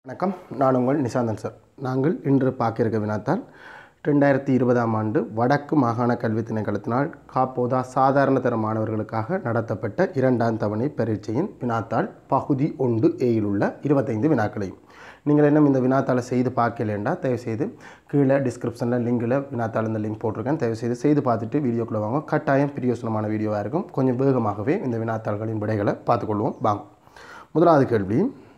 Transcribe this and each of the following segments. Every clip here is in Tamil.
வணக்கம் நான் உங்கள் நிசாந்தன் சார் நாங்கள் இன்று பார்க்க இருக்க வினாத்தால் ரெண்டாயிரத்தி இருபதாம் ஆண்டு வடக்கு மாகாண கல்வி திணைக்களத்தினால் காப்போதா சாதாரண தர மாணவர்களுக்காக நடத்தப்பட்ட இரண்டாம் தவணை பரீட்சையின் வினாத்தாள் பகுதி ஒன்று ஏயில் உள்ள இருபத்தைந்து வினாக்களையும் நீங்கள் இன்னும் இந்த வினாத்தாளை செய்து பார்க்கலேண்டா தயவுசெய்து கீழே டிஸ்கிரிப்ஷனில் லிங்கில் வினாத்தாள் இந்த லிங்க் போட்டிருக்கேன் தயவுசெய்து செய்து பார்த்துட்டு வீடியோக்குள்ளே வாங்க கட்டாயம் பிரியோசனமான வீடியோவாக இருக்கும் கொஞ்சம் வேகமாகவே இந்த வினாத்தாள்களின் விடைகளை பார்த்துக்கொள்வோம் வாங்க முதலாவது கேள்வி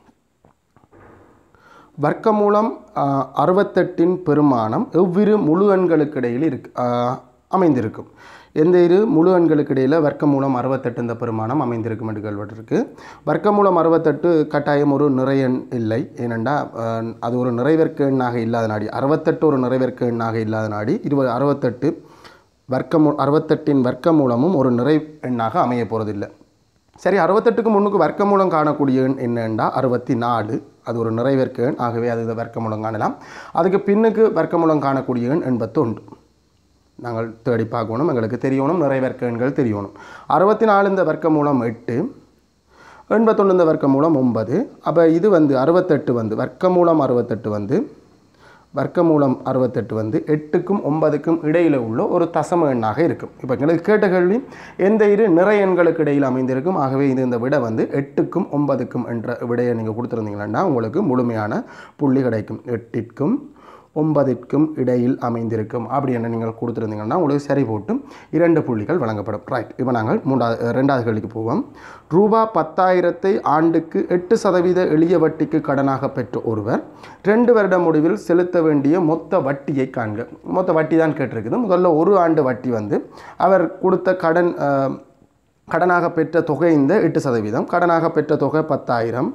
வர்க்கமூலம் ஆஹ், அறுபத்தெட்டின் பெருமானம் எவ்விரு முழு எண்களுக்கு இடையில் இருக்கு ஆஹ், அமைந்திருக்கும் எந்த இரு முழு எண்களுக்கு இடையில் வர்க்கமூலம் அறுபத்தெட்டு இந்த பெருமானம் அமைந்திருக்கும் என்று கேள்விப்பட்டிருக்கு வர்க்கமூலம் அறுபத்தெட்டு கட்டாயம் ஒரு நிறைய எண் இல்லை ஏனெண்டா ஆஹ், அது ஒரு நிறைவேற்க எண்ணாக இல்லாத நாடி அறுபத்தெட்டு ஒரு நிறைவேற்க எண்ணாக இல்லாத நாடி இருபது அறுபத்தெட்டு வர்க்கமூ அறுபத்தெட்டின் வர்க்கமூலமும் ஒரு நிறை எண்ணாக அமைய போகிறதில்லை சரி அறுபத்தெட்டுக்கு முன்னுக்கு வர்க்கமூலம் காணக்கூடிய எண் என்னண்டா அறுபத்தி நாலு அது ஒரு நிறைவேற்க எண் ஆகவே அது வர்க்கமூலம் காணலாம் அதுக்கு பின்னுக்கு வர்க்கமூலம் காணக்கூடிய எண் எண்பத்தொன்று நாங்கள் தேடி பார்க்கணும் எங்களுக்கு தெரியணும் நிறைவேற்க எண்கள் தெரியணும் அறுபத்தி நாலு இந்த வர்க்கமூலம் எட்டு எண்பத்தொன்று இந்த வர்க்கமூலம் ஒன்பது அப்போ இது வந்து அறுபத்தெட்டு வந்து வர்க்கமூலம் அறுபத்தெட்டு வந்து வர்க்கமூலம் அறுபத்தெட்டு வந்து எட்டுக்கும் ஒன்பதுக்கும் இடையில் உள்ள ஒரு தசம எண்ணாக இருக்கும் இப்போ எங்களுக்கு கேட்ட கேள்வி எந்த இரு நிறை எண்களுக்கு இடையில் அமைந்திருக்கும் ஆகவே இது இந்த விடை வந்து எட்டுக்கும் ஒன்பதுக்கும் என்ற விடையை நீங்கள் கொடுத்துருந்தீங்கன்னா உங்களுக்கு முழுமையான புள்ளி கிடைக்கும் எட்டிற்கும் ஒன்பதிற்கும் இடையில் அமைந்திருக்கும் அப்படி என்ன நீங்கள் கொடுத்துருந்தீங்கன்னா உங்களுக்கு சரி போட்டு இரண்டு புள்ளிகள் வழங்கப்படும் ரைட் இப்போ நாங்கள் மூன்றாவது அஹ், ரெண்டாவது கேள்விக்கு போவோம் ரூபா பத்தாயிரத்தை ஆண்டுக்கு எட்டு சதவீத எளிய வட்டிக்கு கடனாக பெற்ற ஒருவர் ரெண்டு வருட முடிவில் செலுத்த வேண்டிய மொத்த வட்டியை காண்க மொத்த வட்டி தான் கேட்டிருக்குது முதல்ல ஒரு ஆண்டு வட்டி வந்து அவர் கொடுத்த கடன் அஹ், கடனாக பெற்ற தொகை இந்த எட்டு சதவீதம் கடனாக பெற்ற தொகை பத்தாயிரம்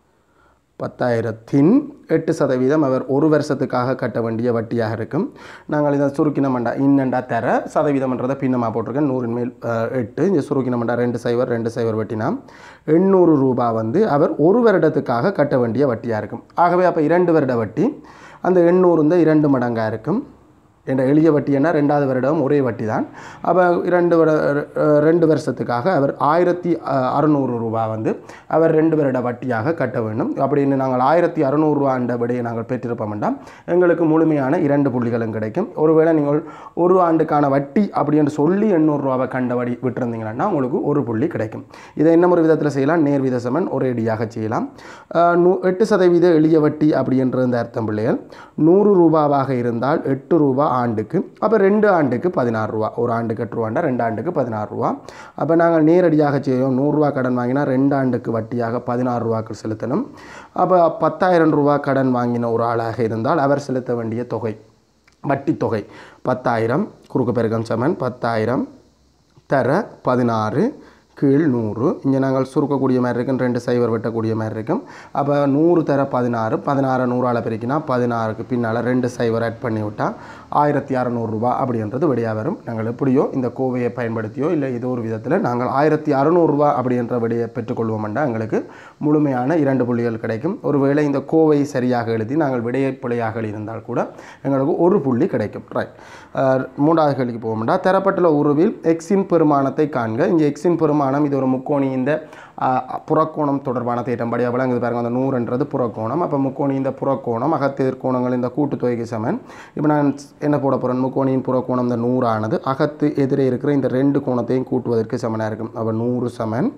பத்தாயிரத்தின் எட்டு சதவீதம் அவர் ஒரு வருஷத்துக்காக கட்ட வேண்டிய வட்டியாக இருக்கும் நாங்கள் இதை சுருக்கினமண்டா இன்னண்டா தர சதவீதம்ன்றதை பின்னமாக போட்டிருக்கேன் நூறின் மேல் அஹ், எட்டு இங்கே சுருக்கினமண்டா ரெண்டு சைவர் ரெண்டு சைவர் வட்டினா எண்ணூறு ரூபா வந்து அவர் ஒரு வருடத்துக்காக கட்ட வேண்டிய வட்டியாக இருக்கும் ஆகவே அப்போ இரண்டு வருட வட்டி அந்த எண்ணூறு இந்த இரண்டு மடங்காக இருக்கும் என்ற எளிய வட்டி என்ன ரெண்டாவது வருடம் ஒரே வட்டி தான் அப்போ இரண்டு வர அஹ் ரெண்டு வருஷத்துக்காக அவர் ஆயிரத்தி அஹ், அறுநூறு ரூபா வந்து அவர் ரெண்டு வருட வட்டியாக கட்ட வேண்டும் அப்படின்னு நாங்கள் ஆயிரத்தி அறுநூறுவா என்ற விடையை நாங்கள் பெற்றிருப்போம்னா எங்களுக்கு முழுமையான இரண்டு புள்ளிகளும் கிடைக்கும் ஒருவேளை நீங்கள் ஒரு ஆண்டுக்கான வட்டி அப்படின்னு சொல்லி எண்ணூறுரூவாவை கண்டபடி விட்டுருந்தீங்கன்னா உங்களுக்கு ஒரு புள்ளி கிடைக்கும் இதை என்ன ஒரு விதத்தில் செய்யலாம் நேர்வித சமன் ஒரேடியாக செய்யலாம் அஹ், நூ எட்டு சதவீத எளிய வட்டி அப்படின்ற இந்த அர்த்தம் பிள்ளைகள் நூறு ரூபாவாக இருந்தால் எட்டு ரூபா ஆண்டுக்கு அப்போ ரெண்டு ஆண்டுக்கு பதினாறு ரூபா ஒரு ஆண்டுக்கு எட்டு ரூபாண்டா ரெண்டு ஆண்டுக்கு பதினாறு ரூபா அப்போ நாங்கள் நேரடியாக செய்வோம் நூறுரூவா கடன் வாங்கினா ரெண்டு ஆண்டுக்கு வட்டியாக பதினாறு ரூபாய்க்கு செலுத்தணும் அப்போ பத்தாயிரம் ரூபா கடன் வாங்கின ஒரு ஆளாக இருந்தால் அவர் செலுத்த வேண்டிய தொகை வட்டி தொகை பத்தாயிரம் குறுக்கு பெருக்கம் சமன் பத்தாயிரம் தர பதினாறு கீழ் நூறு இங்கே நாங்கள் சுருக்கக்கூடிய மாதிரி இருக்கும் ரெண்டு சைவர் வெட்டக்கூடிய மாதிரி இருக்கும் அப்போ நூறு தர பதினாறு பதினாறு நூறால் பெருக்கினா பதினாறுக்கு பின்னால் ரெண்டு சைவர் ஆட் பண்ணி விட்டால் ஆயிரத்தி அறநூறுரூவா அப்படின்றது விடையாக வரும் நாங்கள் எப்படியோ இந்த கோவையை பயன்படுத்தியோ இல்லை ஏதோ ஒரு விதத்தில் நாங்கள் ஆயிரத்தி அறநூறுரூவா அப்படின்ற விடையை பெற்றுக்கொள்வோம்னா எங்களுக்கு முழுமையான இரண்டு புள்ளிகள் கிடைக்கும் ஒருவேளை இந்த கோவை சரியாக எழுதி நாங்கள் விடையை பிழையாக எழுதியிருந்தால் கூட எங்களுக்கு ஒரு புள்ளி கிடைக்கும் ரைட் மூன்றாவது கேள்விக்கு போவோம்னா தரப்பட்டுள்ள உருவில் எக்ஸின் பெருமானத்தை காண்க இங்கே எக்ஸின் பெருமானம் இது ஒரு முக்கோணி இந்த அஹ், புறக்கோணம் தொடர்பான தேட்டம்படியாக விளங்குது பாருங்க அந்த நூறுன்றது புறக்கோணம் அப்போ முக்கோணி இந்த புறக்கோணம் அகத்தெதிர் கோணங்கள் இந்த கூட்டுத்தொகைக்கு சமன் இப்போ நான் என்ன போட போகிறேன் முக்கோணியின் புறக்கோணம் இந்த நூறானது அகத்து எதிரே இருக்கிற இந்த ரெண்டு கோணத்தையும் கூட்டுவதற்கு சமனாக இருக்கும் அப்போ நூறு சமன்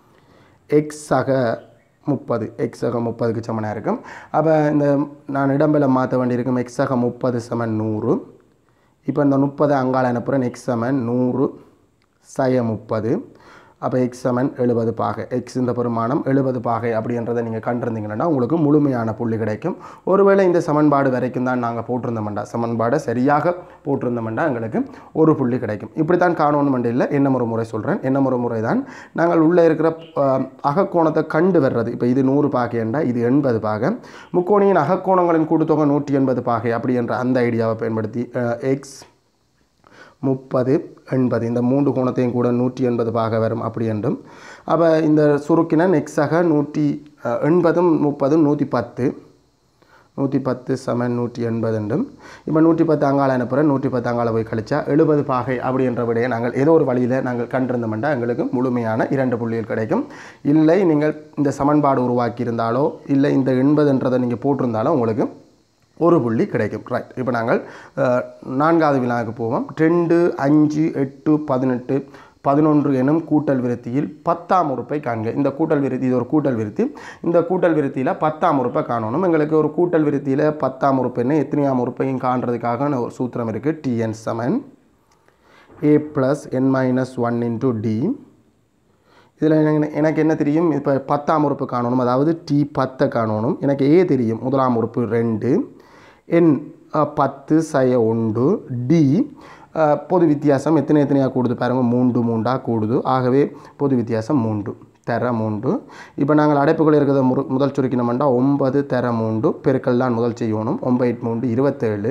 எக்ஸ் சக முப்பது எக்ஸ் சக முப்பதுக்கு சமனாக இருக்கும் அப்போ இந்த நான் இடம்பெல மாற்ற வேண்டியிருக்கும் எக்ஸ் சக முப்பது சமன் நூறு இப்போ இந்த முப்பது அங்கால அனுப்புகிறேன் எக்ஸ் சமன் நூறு சய முப்பது அப்போ எக்ஸ் சமன் எழுபது பாகை எக்ஸ் இந்த பெருமானம் எழுபது பாகை அப்படின்றத நீங்கள் கண்டிருந்தீங்கன்னா உங்களுக்கு முழுமையான புள்ளி கிடைக்கும் ஒருவேளை இந்த சமன்பாடு வரைக்கும் தான் நாங்கள் போட்டிருந்தோம்டா சமன்பாடை சரியாக போட்டிருந்தோம்டா எங்களுக்கு ஒரு புள்ளி கிடைக்கும் இப்படி தான் காணணும் இல்லை என்ன ஒரு முறை சொல்கிறேன் என்ன ஒரு முறை தான் நாங்கள் உள்ளே இருக்கிற அஹ், அகக்கோணத்தை கண்டு வர்றது இப்போ இது நூறு பாகைண்டா இது எண்பது பாகை முக்கோணியின் அகக்கோணங்களின் கூட்டுத்தொகை நூற்றி எண்பது பாகை அப்படி என்ற அந்த ஐடியாவை பயன்படுத்தி எக்ஸ் முப்பது எண்பது இந்த மூன்று கோணத்தையும் கூட நூற்றி எண்பது பாக வரும் அப்படி என்றும் அப்போ இந்த சுருக்கின நெக்ஸாக நூற்றி அஹ், எண்பதும் முப்பதும் நூற்றி பத்து நூற்றி பத்து சமன் நூற்றி எண்பது என்றும் இப்போ நூற்றி பத்து அங்கால அனுப்புகிறேன் நூற்றி பத்து அங்கால போய் கழிச்சா எழுபது பாகை அப்படின்ற விடையை நாங்கள் ஏதோ ஒரு வழியில் நாங்கள் கண்டிருந்தோம்னா எங்களுக்கு முழுமையான இரண்டு புள்ளிகள் கிடைக்கும் இல்லை நீங்கள் இந்த சமன்பாடு உருவாக்கியிருந்தாலோ இல்லை இந்த எண்பதுன்றதை நீங்கள் போட்டிருந்தாலும் உங்களுக்கு ஒரு புள்ளி கிடைக்கும் ரைட் இப்போ நாங்கள் அஹ், நான்காவது வினாவுக்கு போவோம் ரெண்டு அஞ்சு எட்டு பதினெட்டு பதினொன்று எனும் கூட்டல் விருத்தியில் பத்தாம் உறுப்பை காண்க இந்த கூட்டல் விருத்தி இது ஒரு கூட்டல் விருத்தி இந்த கூட்டல் விருத்தியில் பத்தாம் உறுப்பை காணணும் எங்களுக்கு ஒரு கூட்டல் விருத்தியில் பத்தாம் உறுப்பு என்ன எத்தனையாம் உறுப்பையும் காண்றதுக்காக ஒரு சூத்திரம் இருக்குது டிஎன் சமன் A plus n minus one into d இதில் எனக்கு எனக்கு என்ன தெரியும் இப்போ பத்தாம் உறுப்பு காணணும் அதாவது டி பத்தை காணணும் எனக்கு ஏ தெரியும் முதலாம் உறுப்பு ரெண்டு என் அஹ், பத்து சய ஒன்று டி அஹ், பொது வித்தியாசம் எத்தனை எத்தனையாக கூடுது பாருங்கள் மூன்று மூண்டாக கூடுது ஆகவே பொது வித்தியாசம் மூன்று தர மூன்று இப்போ நாங்கள் அடைப்புக்குள்ள இருக்கிறத முறு முதல் சுருக்கினோம்னா ஒன்பது தர மூன்று பெருக்கல் தான் முதல் செய்யணும் ஒன்பது மூன்று இருபத்தேழு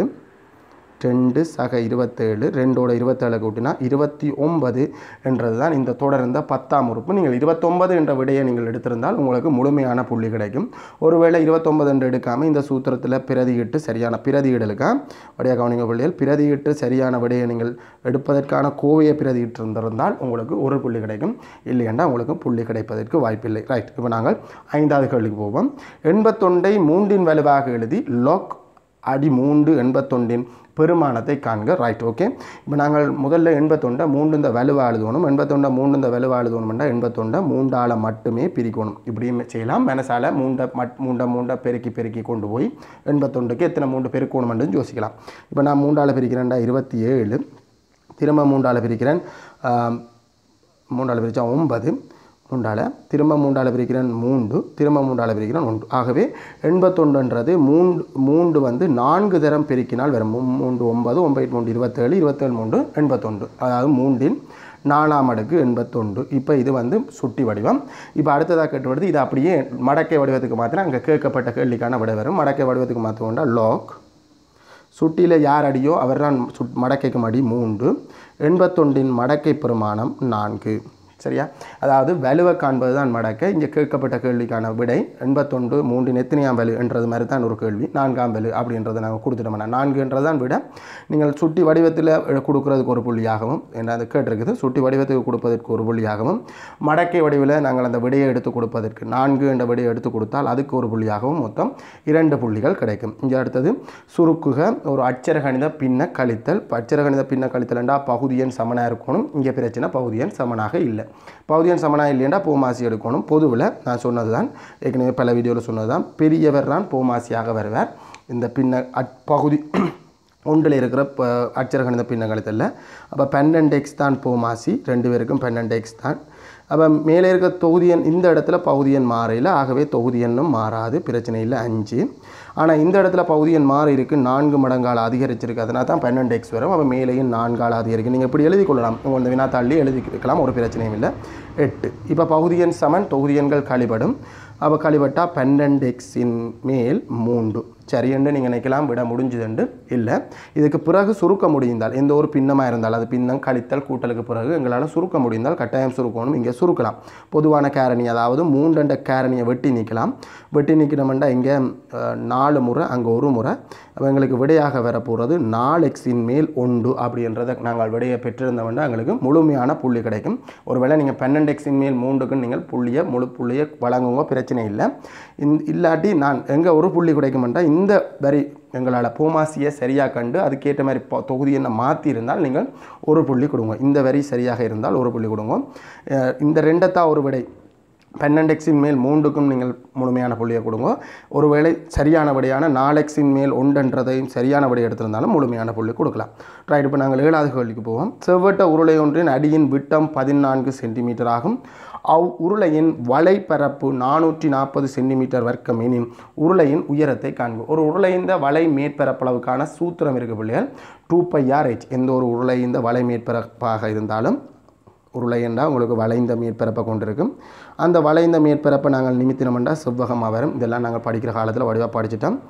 ரெண்டு சக இருபத்தேழு ரெண்டோட இருபத்தேழு கூட்டினா இருபத்தி ஒன்பது என்றது தான் இந்த தொடர்ந்த பத்தாம் உறுப்பு நீங்கள் இருபத்தொன்பது என்ற விடையை நீங்கள் எடுத்திருந்தால் உங்களுக்கு முழுமையான புள்ளி கிடைக்கும் ஒருவேளை இருபத்தொன்பது என்று எடுக்காமல் இந்த சூத்திரத்தில் பிரதியிட்டு சரியான பிரதியிடலுக்கா வடியா கவனிங்க பிள்ளைகள் பிரதியிட்டு சரியான விடையை நீங்கள் எடுப்பதற்கான கோவையை பிரதியிட்டு இருந்திருந்தால் உங்களுக்கு ஒரு புள்ளி கிடைக்கும் இல்லையென்றால் உங்களுக்கு புள்ளி கிடைப்பதற்கு வாய்ப்பில்லை ரைட் இப்போ நாங்கள் ஐந்தாவது கேள்விக்கு போவோம் எண்பத்தொண்டை மூன்றின் வலுவாக எழுதி லாக் அடி மூன்று எண்பத்தொண்டின் பெருமானத்தை காண்க ரைட் ஓகே இப்போ நாங்கள் முதல்ல எண்பத்தொண்டை மூன்று இந்த வலுவா எழுதணும் எண்பத்தொண்டை மூன்று இந்த வலுவா எழுதணும்னா எண்பத்தொண்டை மூண்டால மட்டுமே பிரிக்கணும் இப்படியும் செய்யலாம் மனசால மூண்டை மட் மூண்டை மூண்டை பெருக்கி பெருக்கி கொண்டு போய் எண்பத்தொண்டுக்கு எத்தனை மூண்டு பெருக்கணும்னு யோசிக்கலாம் இப்போ நான் மூண்டால பிரிக்கிறேன்டா இருபத்தி ஏழு திரும்ப மூண்டால பிரிக்கிறேன் ஆம், மூண்டால பிரித்தா ஒன்பது மூண்டால திரும்ப மூண்டால பிரிக்கிறேன் மூன்று திரும்ப மூண்டால பிரிக்கிறேன் ஒன்று ஆகவே எண்பத்தொன்றுன்றது மூன்று மூன்று வந்து நான்கு தரம் பெருக்கினால் வரும் மூ- மூன்று ஒன்பது ஒன்பது மூன்று இருபத்தேழு இருபத்தேழு மூன்று எண்பத்தொன்று அதாவது மூன்றின் நாலாம் அடுக்கு எண்பத்தொன்று இப்போ இது வந்து சுட்டி வடிவம் இப்போ அடுத்ததாக கேட்டு வருது இது அப்படியே மடக்கை வடிவத்துக்கு மாற்றினா அங்கே கேட்கப்பட்ட கேள்விக்கான விடை வரும் மடக்கை வடிவத்துக்கு மாற்றுவோம்னா லாக் சுட்டியில் யார் அடியோ அவர்தான் சுட் மடக்கைக்கும் அடி மூன்று எண்பத்தொண்டின் மடக்கை பெருமானம் நான்கு சரியா அதாவது வலுவை காண்பது தான் மடக்கை இங்கே கேட்கப்பட்ட கேள்விக்கான விடை எண்பத்தொண்டு மூன்றின் எத்தனையாம் வலு என்றது மாதிரி தான் ஒரு கேள்வி நான்காம் வலு அப்படின்றத நாங்கள் கொடுத்துட்டோம்னா நான்குன்றது தான் விட நீங்கள் சுட்டி வடிவத்தில் கொடுக்குறதுக்கு ஒரு புள்ளியாகவும் என்ன அது கேட்டிருக்குது சுட்டி வடிவத்துக்கு கொடுப்பதற்கு ஒரு புள்ளியாகவும் மடக்கை வடிவில் நாங்கள் அந்த விடையை எடுத்து கொடுப்பதற்கு நான்கு என்ற விடையை எடுத்து கொடுத்தால் அதுக்கு ஒரு புள்ளியாகவும் மொத்தம் இரண்டு புள்ளிகள் கிடைக்கும் இங்கே அடுத்தது சுருக்குக ஒரு அச்சரகணித பின்ன கழித்தல் இப்ப அச்சரகணித பின்ன கழித்தல்ண்டா பகுதியன் சமனாக இருக்கணும் இங்கே பிரச்சனை பகுதியன் சமனாக இல்லை பகுதியன் சமனாக இல்லையண்டா பூமாசி எடுக்கணும் பொதுவில் நான் சொன்னது தான் ஏற்கனவே பல வீடியோவில் சொன்னது தான் பெரியவர் தான் பூமாசியாக வருவார் இந்த பின்ன அட் பகுதி ஒன்றில் இருக்கிற ப அச்சரகணித பின்ன கழித்தல்ல அப்போ பன்னெண்டு எக்ஸ் தான் பூமாசி ரெண்டு பேருக்கும் பன்னெண்டு எக்ஸ் தான் அப்போ மேலே இருக்க தொகுதியன் இந்த இடத்துல பகுதியன் மாறையில் ஆகவே தொகுதியன்னும் மாறாது பிரச்சனை இல்லை அஞ்சு ஆனால் இந்த இடத்துல பகுதியன் மாறி இருக்கு நான்கு மடங்கால் அதிகரிச்சிருக்கு அதனால தான் பன்னெண்டு எக்ஸ் வரும் அப்போ மேலேயும் நான்கால் அதிகரிக்கும் நீங்கள் இப்படி எழுதி கொள்ளலாம் உங்கள் இந்த வினாத்தாள்ளி எழுதிக்கலாம் ஒரு பிரச்சனையும் இல்லை எட்டு இப்போ பகுதியன் சமன் தொகுதியன்கள் கழிபடும் அப்போ கழிவட்டா பன்னெண்டு எக்ஸின் மேல் மூன்று சரியென்று நீங்கள் நினைக்கலாம் விட முடிஞ்சுதுண்டு இல்லை இதுக்கு பிறகு சுருக்க முடிந்தால் எந்த ஒரு பின்னமாக இருந்தால் அது பின்னம் கழித்தல் கூட்டலுக்கு பிறகு எங்களால் சுருக்க முடிந்தால் கட்டாயம் சுருக்கணும் இங்கே சுருக்கலாம் பொதுவான கேரணி அதாவது மூன்றண்ட கேரணியை வெட்டி நீக்கலாம் வெட்டி நீக்கணும்னா இங்கே அஹ், நாலு முறை அங்கே ஒரு முறை அப்போ எங்களுக்கு விடையாக வரப்போகிறது நாலு எக்ஸின் மேல் ஒன்று அப்படின்றத நாங்கள் விடையை பெற்றிருந்தோம்னா எங்களுக்கு முழுமையான புள்ளி கிடைக்கும் ஒருவேளை நீங்கள் பன்னெண்டு எக்ஸின் மேல் மூன்றுக்கு நீங்கள் புள்ளியை முழு புள்ளியை வழங்குங்க பிரச்சனை இல்லை இந்த இல்லாட்டி நான் எங்கே ஒரு புள்ளி கிடைக்குமெண்டா இந்த வரி எங்களால் பூமாசியை சரியாக கண்டு அதுக்கேற்ற மாதிரி பொ- தொகுதி என்ன மாற்றி இருந்தால் நீங்கள் ஒரு புள்ளி கொடுங்க இந்த வரி சரியாக இருந்தால் ஒரு புள்ளி கொடுங்க அஹ் இந்த ரெண்டத்தா ஒரு விடை பன்னெண்டு எக்ஸின் மேல் மூன்றுக்கும் நீங்கள் முழுமையான புள்ளியை கொடுங்க ஒருவேளை சரியான விடையான நாலு எக்ஸின் மேல் ஒன்றன்றதையும் சரியான விடை எடுத்திருந்தாலும் முழுமையான புள்ளி கொடுக்கலாம் ரைட் இப்போ நாங்கள் ஏழாவது கேள்விக்கு போவோம் செவ்வட்ட உருளை ஒன்றின் அடியின் விட்டம் பதினான்கு சென்டிமீட்டர் ஆகும் அவ் உருளையின் வலைப்பரப்பு நானூற்றி நாற்பது சென்டிமீட்டர் வர்க்கம் எனின் உருளையின் உயரத்தை காண்போம் ஒரு உருளைந்த வலை மேற்பரப்பளவுக்கான சூத்திரம் இருக்கு பிள்ளைகள் டூ பை ஆர்ஹெச் எந்த ஒரு உருளைந்த வலை மேற்பரப்பாக இருந்தாலும் உருளை என்றால் உங்களுக்கு வளைந்த மேற்பரப்பை கொண்டிருக்கும் அந்த வளைந்த மேற்பரப்பை நாங்கள் நிமித்தினோம்னா செவ்வகமாக வரும் இதெல்லாம் நாங்கள் படிக்கிற காலத்தில் வடிவாக படிச்சிட்டோம்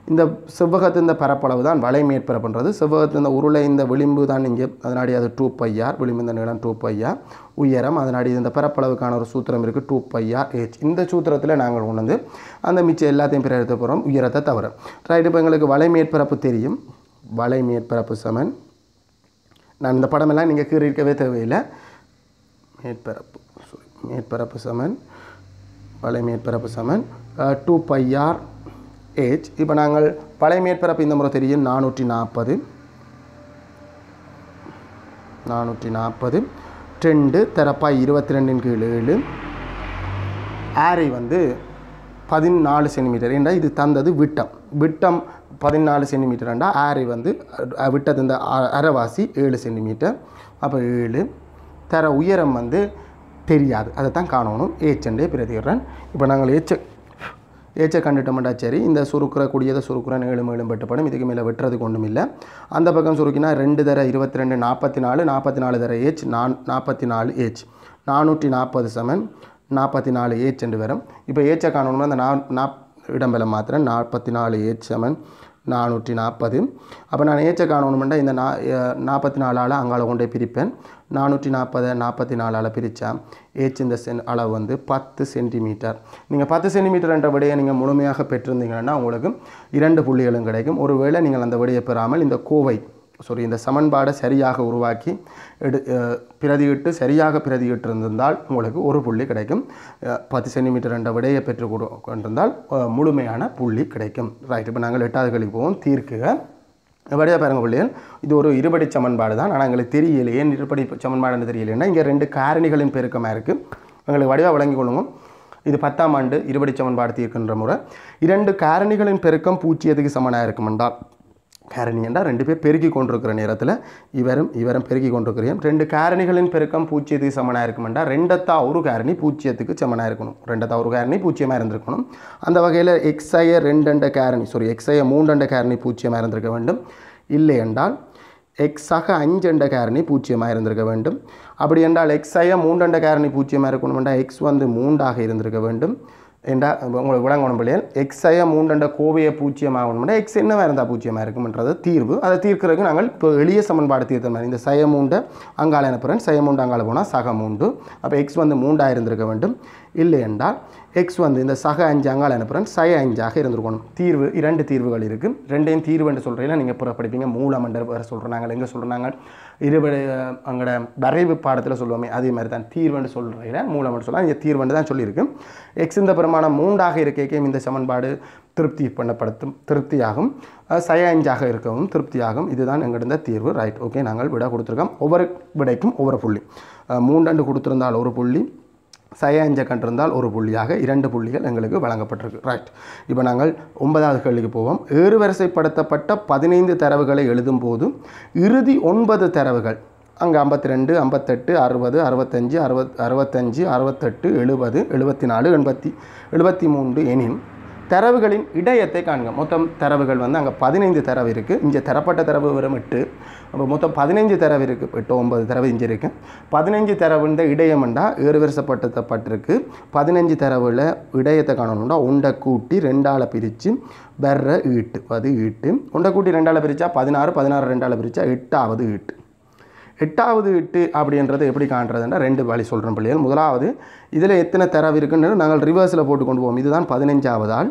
இந்த செவ்வகத்தின் இந்த பரப்பளவு தான் வலை மேற்பரப்புன்றது செவ்வகத்தின் இந்த உருளை இந்த விளிம்பு தான் இங்கே அதனாடி அது டூ பையார் விளிம்பு இந்த நீளம் டூ பையார் உயரம் அதனாடி இந்த பரப்பளவுக்கான ஒரு சூத்திரம் இருக்குது டூ பையார் ஏச் இந்த சூத்திரத்தில் நாங்கள் கொண்டு வந்து அந்த மிச்சம் எல்லாத்தையும் பிற எடுத்து போகிறோம் உயரத்தை தவிர ரைட் இப்போ எங்களுக்கு வலை மேற்பரப்பு தெரியும் வலை மேற்பரப்பு சமன் நான் இந்த படமெல்லாம் நீங்கள் கீறிஇருக்கவே தேவையில்லை மேற்பரப்பு sorry, மேற்பரப்பு சமன் வலை மேற்பரப்பு சமன் டூ பையார் ஏச் இப்போ நாங்கள் வலை மேற்பரப்பு இந்த முறை தெரியும் நானூற்றி நாற்பது நானூற்றி நாற்பது ரெண்டு தரப்பா இருபத்தி ரெண்டின் கீழ் ஏழு ஆரை வந்து பதினாலு சென்டிமீட்டர் ஏண்டா இது தந்தது விட்டம் விட்டம் பதினாலு சென்டிமீட்டர் ஏண்டா ஆரை வந்து அஹ், விட்டது இந்த அ- அரைவாசி ஏழு சென்டிமீட்டர் அப்போ ஏழு தர உயரம் வந்து தெரியாது அதை தான் காணணும் ஏச்சண்டே பிரதிடுறேன் இப்போ நாங்கள் ஏச்ச ஏச்சை கண்டுட்டோம்டா சரி இந்த சுருக்குற கூடியதை சுருக்குறேன் ஏழு மேலும் வெட்டப்படும் இதுக்கு மேலே வெட்டுறதுக்கு ஒன்றும் இல்லை அந்த பக்கம் சுருக்கினா ரெண்டு தர இருபத்தி ரெண்டு நாற்பத்தி நாலு நாற்பத்தி நாலு தர ஏச் நான் நாற்பத்தி நாலு ஏச் நானூற்றி நாற்பது சமன் நாற்பத்தி நாலு ஏச் என்று வரும் இப்போ ஏச்சை காணணும்னா அந்த நா நாப் இடம்பெல மாத்திரம் நாற்பத்தி நாலு ஏச் சமன் நானூற்றி நாற்பது அப்போ நான் ஏச்சை காணணுமெண்டா இந்த நா நாற்பத்தி நாலால் அங்கால கொண்டே பிரிப்பேன் நானூற்றி நாற்பதை நாற்பத்தி நாலால் பிரித்தா ஏச் இந்த சென் அளவு வந்து பத்து சென்டிமீட்டர் நீங்கள் பத்து சென்டிமீட்டர் என்ற விடையை நீங்கள் முழுமையாக பெற்றிருந்தீங்கன்னா உங்களுக்கு இரண்டு புள்ளிகளும் கிடைக்கும் ஒருவேளை நீங்கள் அந்த விடையை பெறாமல் இந்த கோவை சாரி இந்த சமன்பாடை சரியாக உருவாக்கி எடு அஹ், பிரதியிட்டு சரியாக பிரதியிட்டு இருந்திருந்தால் உங்களுக்கு ஒரு புள்ளி கிடைக்கும் அஹ், பத்து சென்டிமீட்டர் என்ற விடையை பெற்று கொடு- கொண்டிருந்தால் அஹ், முழுமையான புள்ளி கிடைக்கும் ரைட் இப்போ நாங்கள் எட்டாவது கழிக்கு போவோம் தீர்க்குக வடிவா பாருங்க பிள்ளைகள் இது ஒரு இருபடி சமன்பாடு தான் ஆனால் எங்களுக்கு தெரியல ஏன் இருபடி சமன்பாடுன்னு தெரியலைன்னா இங்கே ரெண்டு காரணிகளின் பெருக்கமாக இருக்குது எங்களுக்கு வடிவாக வழங்கி கொள்ளுங்க இது பத்தாம் ஆண்டு இருபடி சமன்பாடு தீர்க்கின்ற முறை இரண்டு காரணிகளின் பெருக்கம் பூஜ்ஜியத்துக்கு சமனாக இருக்குமென்றால் காரணி என்றால் ரெண்டு பேர் பெருக்கி கொண்டிருக்கிற நேரத்தில் இவரும் இவரும் பெருக்கி கொண்டிருக்கிறோம் ரெண்டு காரணிகளின் பெருக்கம் பூஜ்ஜியத்துக்கு சமனாக இருக்குமெண்டா ரெண்டத்தா ஒரு காரணி பூஜ்ஜியத்துக்கு சமனாக இருக்கணும் ரெண்டத்தா ஒரு காரணி பூஜ்ஜியமாக இருந்திருக்கணும் அந்த வகையில் எக்ஸைய ரெண்டண்ட காரணி சாரி எக்ஸைய மூண்டண்ட காரணி பூஜ்ஜியமாக இருந்திருக்க வேண்டும் இல்லை என்றால் எக்ஸாக அஞ்சண்ட காரணி பூஜ்ஜியமாக இருந்திருக்க வேண்டும் அப்படி என்றால் எக்ஸைய மூண்டண்ட காரணி பூஜ்ஜியமாக இருக்கணுமெண்டா எக்ஸ் வந்து மூண்டாக இருந்திருக்க வேண்டும் என்றா உங்களுக்கு விளங்கணும் பிள்ளைகள் எக்ஸைய மூண்டண்ட கோவையை பூஜ்ஜியமாகணும்னா எக்ஸ் என்னவா இருந்தால் பூஜ்ஜியமாக இருக்கும்ன்றது தீர்வு அதை தீர்க்கிறதுக்கு நாங்கள் இப்போ எளிய சமன்பாடு தீர்த்த மாதிரி இந்த சய மூண்டை அங்கால அனுப்புகிறேன் சய மூண்டு அங்கால போனால் சக மூண்டு அப்போ எக்ஸ் வந்து மூண்டாக இருந்திருக்க வேண்டும் இல்லை என்றால் எக்ஸ் வந்து இந்த சக அஞ்சு அங்கால அனுப்புகிறேன் சய அஞ்சாக இருந்திருக்கணும் தீர்வு இரண்டு தீர்வுகள் இருக்குது ரெண்டையும் தீர்வு என்று சொல்கிறீங்கன்னா நீங்கள் புற படிப்பீங்க மூலம் என்று வேறு சொல்கிறோம் நாங்கள் எங்கே சொல்கிறோம் நாங்கள் இருபது அங்கட வரைவு பாடத்தில் சொல்லுவோமே அதே மாதிரி தான் தீர்வுன்னு சொல்கிறீங்க மூலம் என்று சொல்லலாம் இங்கே தீர்வுன்னு தான் சொல்லியிருக்கு எக்ஸ் இந்த பிரமாணம் மூன்றாக இருக்கைக்கும் இந்த சமன்பாடு திருப்தி பண்ணப்படுத்தும் திருப்தியாகும் அஹ் சய அஞ்சாக இருக்கவும் திருப்தியாகும் இதுதான் எங்கிட்ட தீர்வு ரைட் ஓகே நாங்கள் விட கொடுத்துருக்கோம் ஒவ்வொரு விடைக்கும் ஒவ்வொரு புள்ளி அஹ் மூன்றண்டு கொடுத்திருந்தால் ஒரு புள்ளி சய அஞ்சை கண்டிருந்தால் ஒரு புள்ளியாக இரண்டு புள்ளிகள் எங்களுக்கு வழங்கப்பட்டிருக்கு ரைட் இப்போ நாங்கள் ஒன்பதாவது கேள்விக்கு போவோம் ஏறுவரிசைப்படுத்தப்பட்ட பதினைந்து தரவுகளை எழுதும் போது இறுதி ஒன்பது தரவுகள் அங்கே ஐம்பத்தி ரெண்டு ஐம்பத்தெட்டு அறுபது அறுபத்தஞ்சு அறுபத் அறுபத்தஞ்சு அறுபத்தெட்டு எழுபது எழுபத்தி நாலு எண்பத்தி எழுபத்தி மூன்று எனின் தரவுகளின் இடையத்தை காண்க மொத்தம் தரவுகள் வந்து அங்கே பதினைந்து தரவு இருக்குது இங்கே தரப்பட்ட தரவு வெறும் எட்டு அப்போ மொத்தம் பதினைஞ்சு தரவு இருக்குது எட்டு ஒன்பது தரவு இங்கே இருக்குது பதினைஞ்சு தரவுன்ற இடையம்ண்டா ஏறுவரிசைப்படுத்தப்பட்டிருக்கு பதினஞ்சு தரவில் இடையத்தை காணணும்னா உண்டை கூட்டி ரெண்டால் பிரித்து வர்ற ஈட்டு அது ஈட்டு உண்டை கூட்டி ரெண்டால் பிரித்தா பதினாறு பதினாறு ரெண்டால் பிரித்தா எட்டாவது ஈட்டு எட்டாவது எட்டு அப்படின்றது எப்படி காண்றதுன்னா ரெண்டு வழி சொல்கிறோம் பிள்ளைகள் முதலாவது இதில் எத்தனை தரவு இருக்குன்னு நாங்கள் ரிவர்ஸில் போட்டு கொண்டு போவோம் இதுதான் பதினஞ்சாவது ஆள்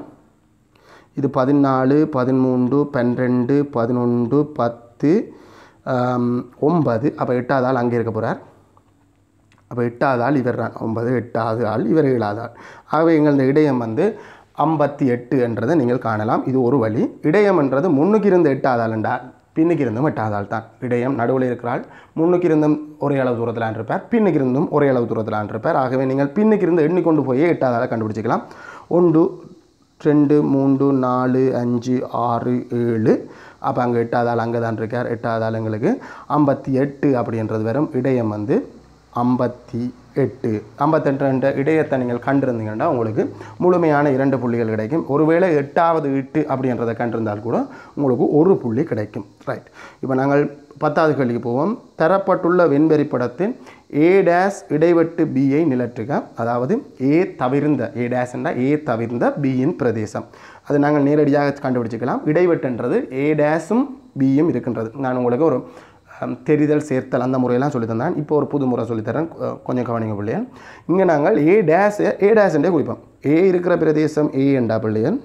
இது பதினாலு பதிமூன்று பன்னிரெண்டு பதினொன்று பத்து ஆம், ஒன்பது அப்போ எட்டாவது ஆள் அங்கே இருக்க போகிறார் அப்போ எட்டாவது ஆள் இவர் தான் ஒன்பது எட்டாவது ஆள் இவர் ஏழாவது ஆள் ஆகவே எங்களது இடையம் வந்து ஐம்பத்தி எட்டு என்றதை நீங்கள் காணலாம் இது ஒரு வழி இடையம் என்றது முன்னுக்கு இருந்த எட்டாவது ஆள் என்றால் பின்னுக்கு இருந்தும் எட்டாவது ஆள் தான் இடையம் நடுவில் இருக்கிறாள் முன்னுக்கு இருந்தும் ஒரே அளவு தூரத்தில் இருப்பார் பின்னுக்கு இருந்தும் ஒரே அளவு தூரத்தில் இருப்பார் ஆகவே நீங்கள் பின்னுக்கு இருந்து எண்ணிக்கொண்டு போய் எட்டாவது ஆளை கண்டுபிடிச்சிக்கலாம் ஒன்று ரெண்டு மூன்று நாலு அஞ்சு ஆறு ஏழு அப்போ அங்கே எட்டாவது ஆள் அங்கே தான் இருக்கார் எட்டாவது ஆள் எங்களுக்கு ஐம்பத்தி எட்டு அப்படின்றது வரும் இடையம் வந்து ஐம்பத்தி எட்டு ஐம்பத்தெட்டு என்ற இடையத்தை நீங்கள் கண்டிருந்தீங்கன்னா உங்களுக்கு முழுமையான இரண்டு புள்ளிகள் கிடைக்கும் ஒருவேளை எட்டாவது எட்டு அப்படின்றத கண்டிருந்தால் கூட உங்களுக்கு ஒரு புள்ளி கிடைக்கும் ரைட் இப்போ நாங்கள் பத்தாவது கேள்விக்கு போவோம் தரப்பட்டுள்ள வெண்வெறி படத்தின் ஏ டேஸ் இடைவெட்டு பியை நிலற்றுக அதாவது ஏ தவிர்ந்த ஏ டேஸ்ன்றா ஏ தவிர்ந்த பியின் பிரதேசம் அது நாங்கள் நேரடியாக கண்டுபிடிச்சிக்கலாம் இடைவெட்டுன்றது ஏ டேஸும் பியும் இருக்கின்றது நான் உங்களுக்கு ஒரு ஹம், தெரிதல் சேர்த்தல் அந்த முறையெல்லாம் சொல்லி தந்தேன் இப்போ ஒரு புது முறை சொல்லித்தரேன் கொ- கொஞ்சம் கவனிங்க பிள்ளையன் இங்கே நாங்கள் ஏ டேஸ் ஏ டேஸ்ன்றே குறிப்போம் ஏ இருக்கிற பிரதேசம் ஏ என்றா பிள்ளையன்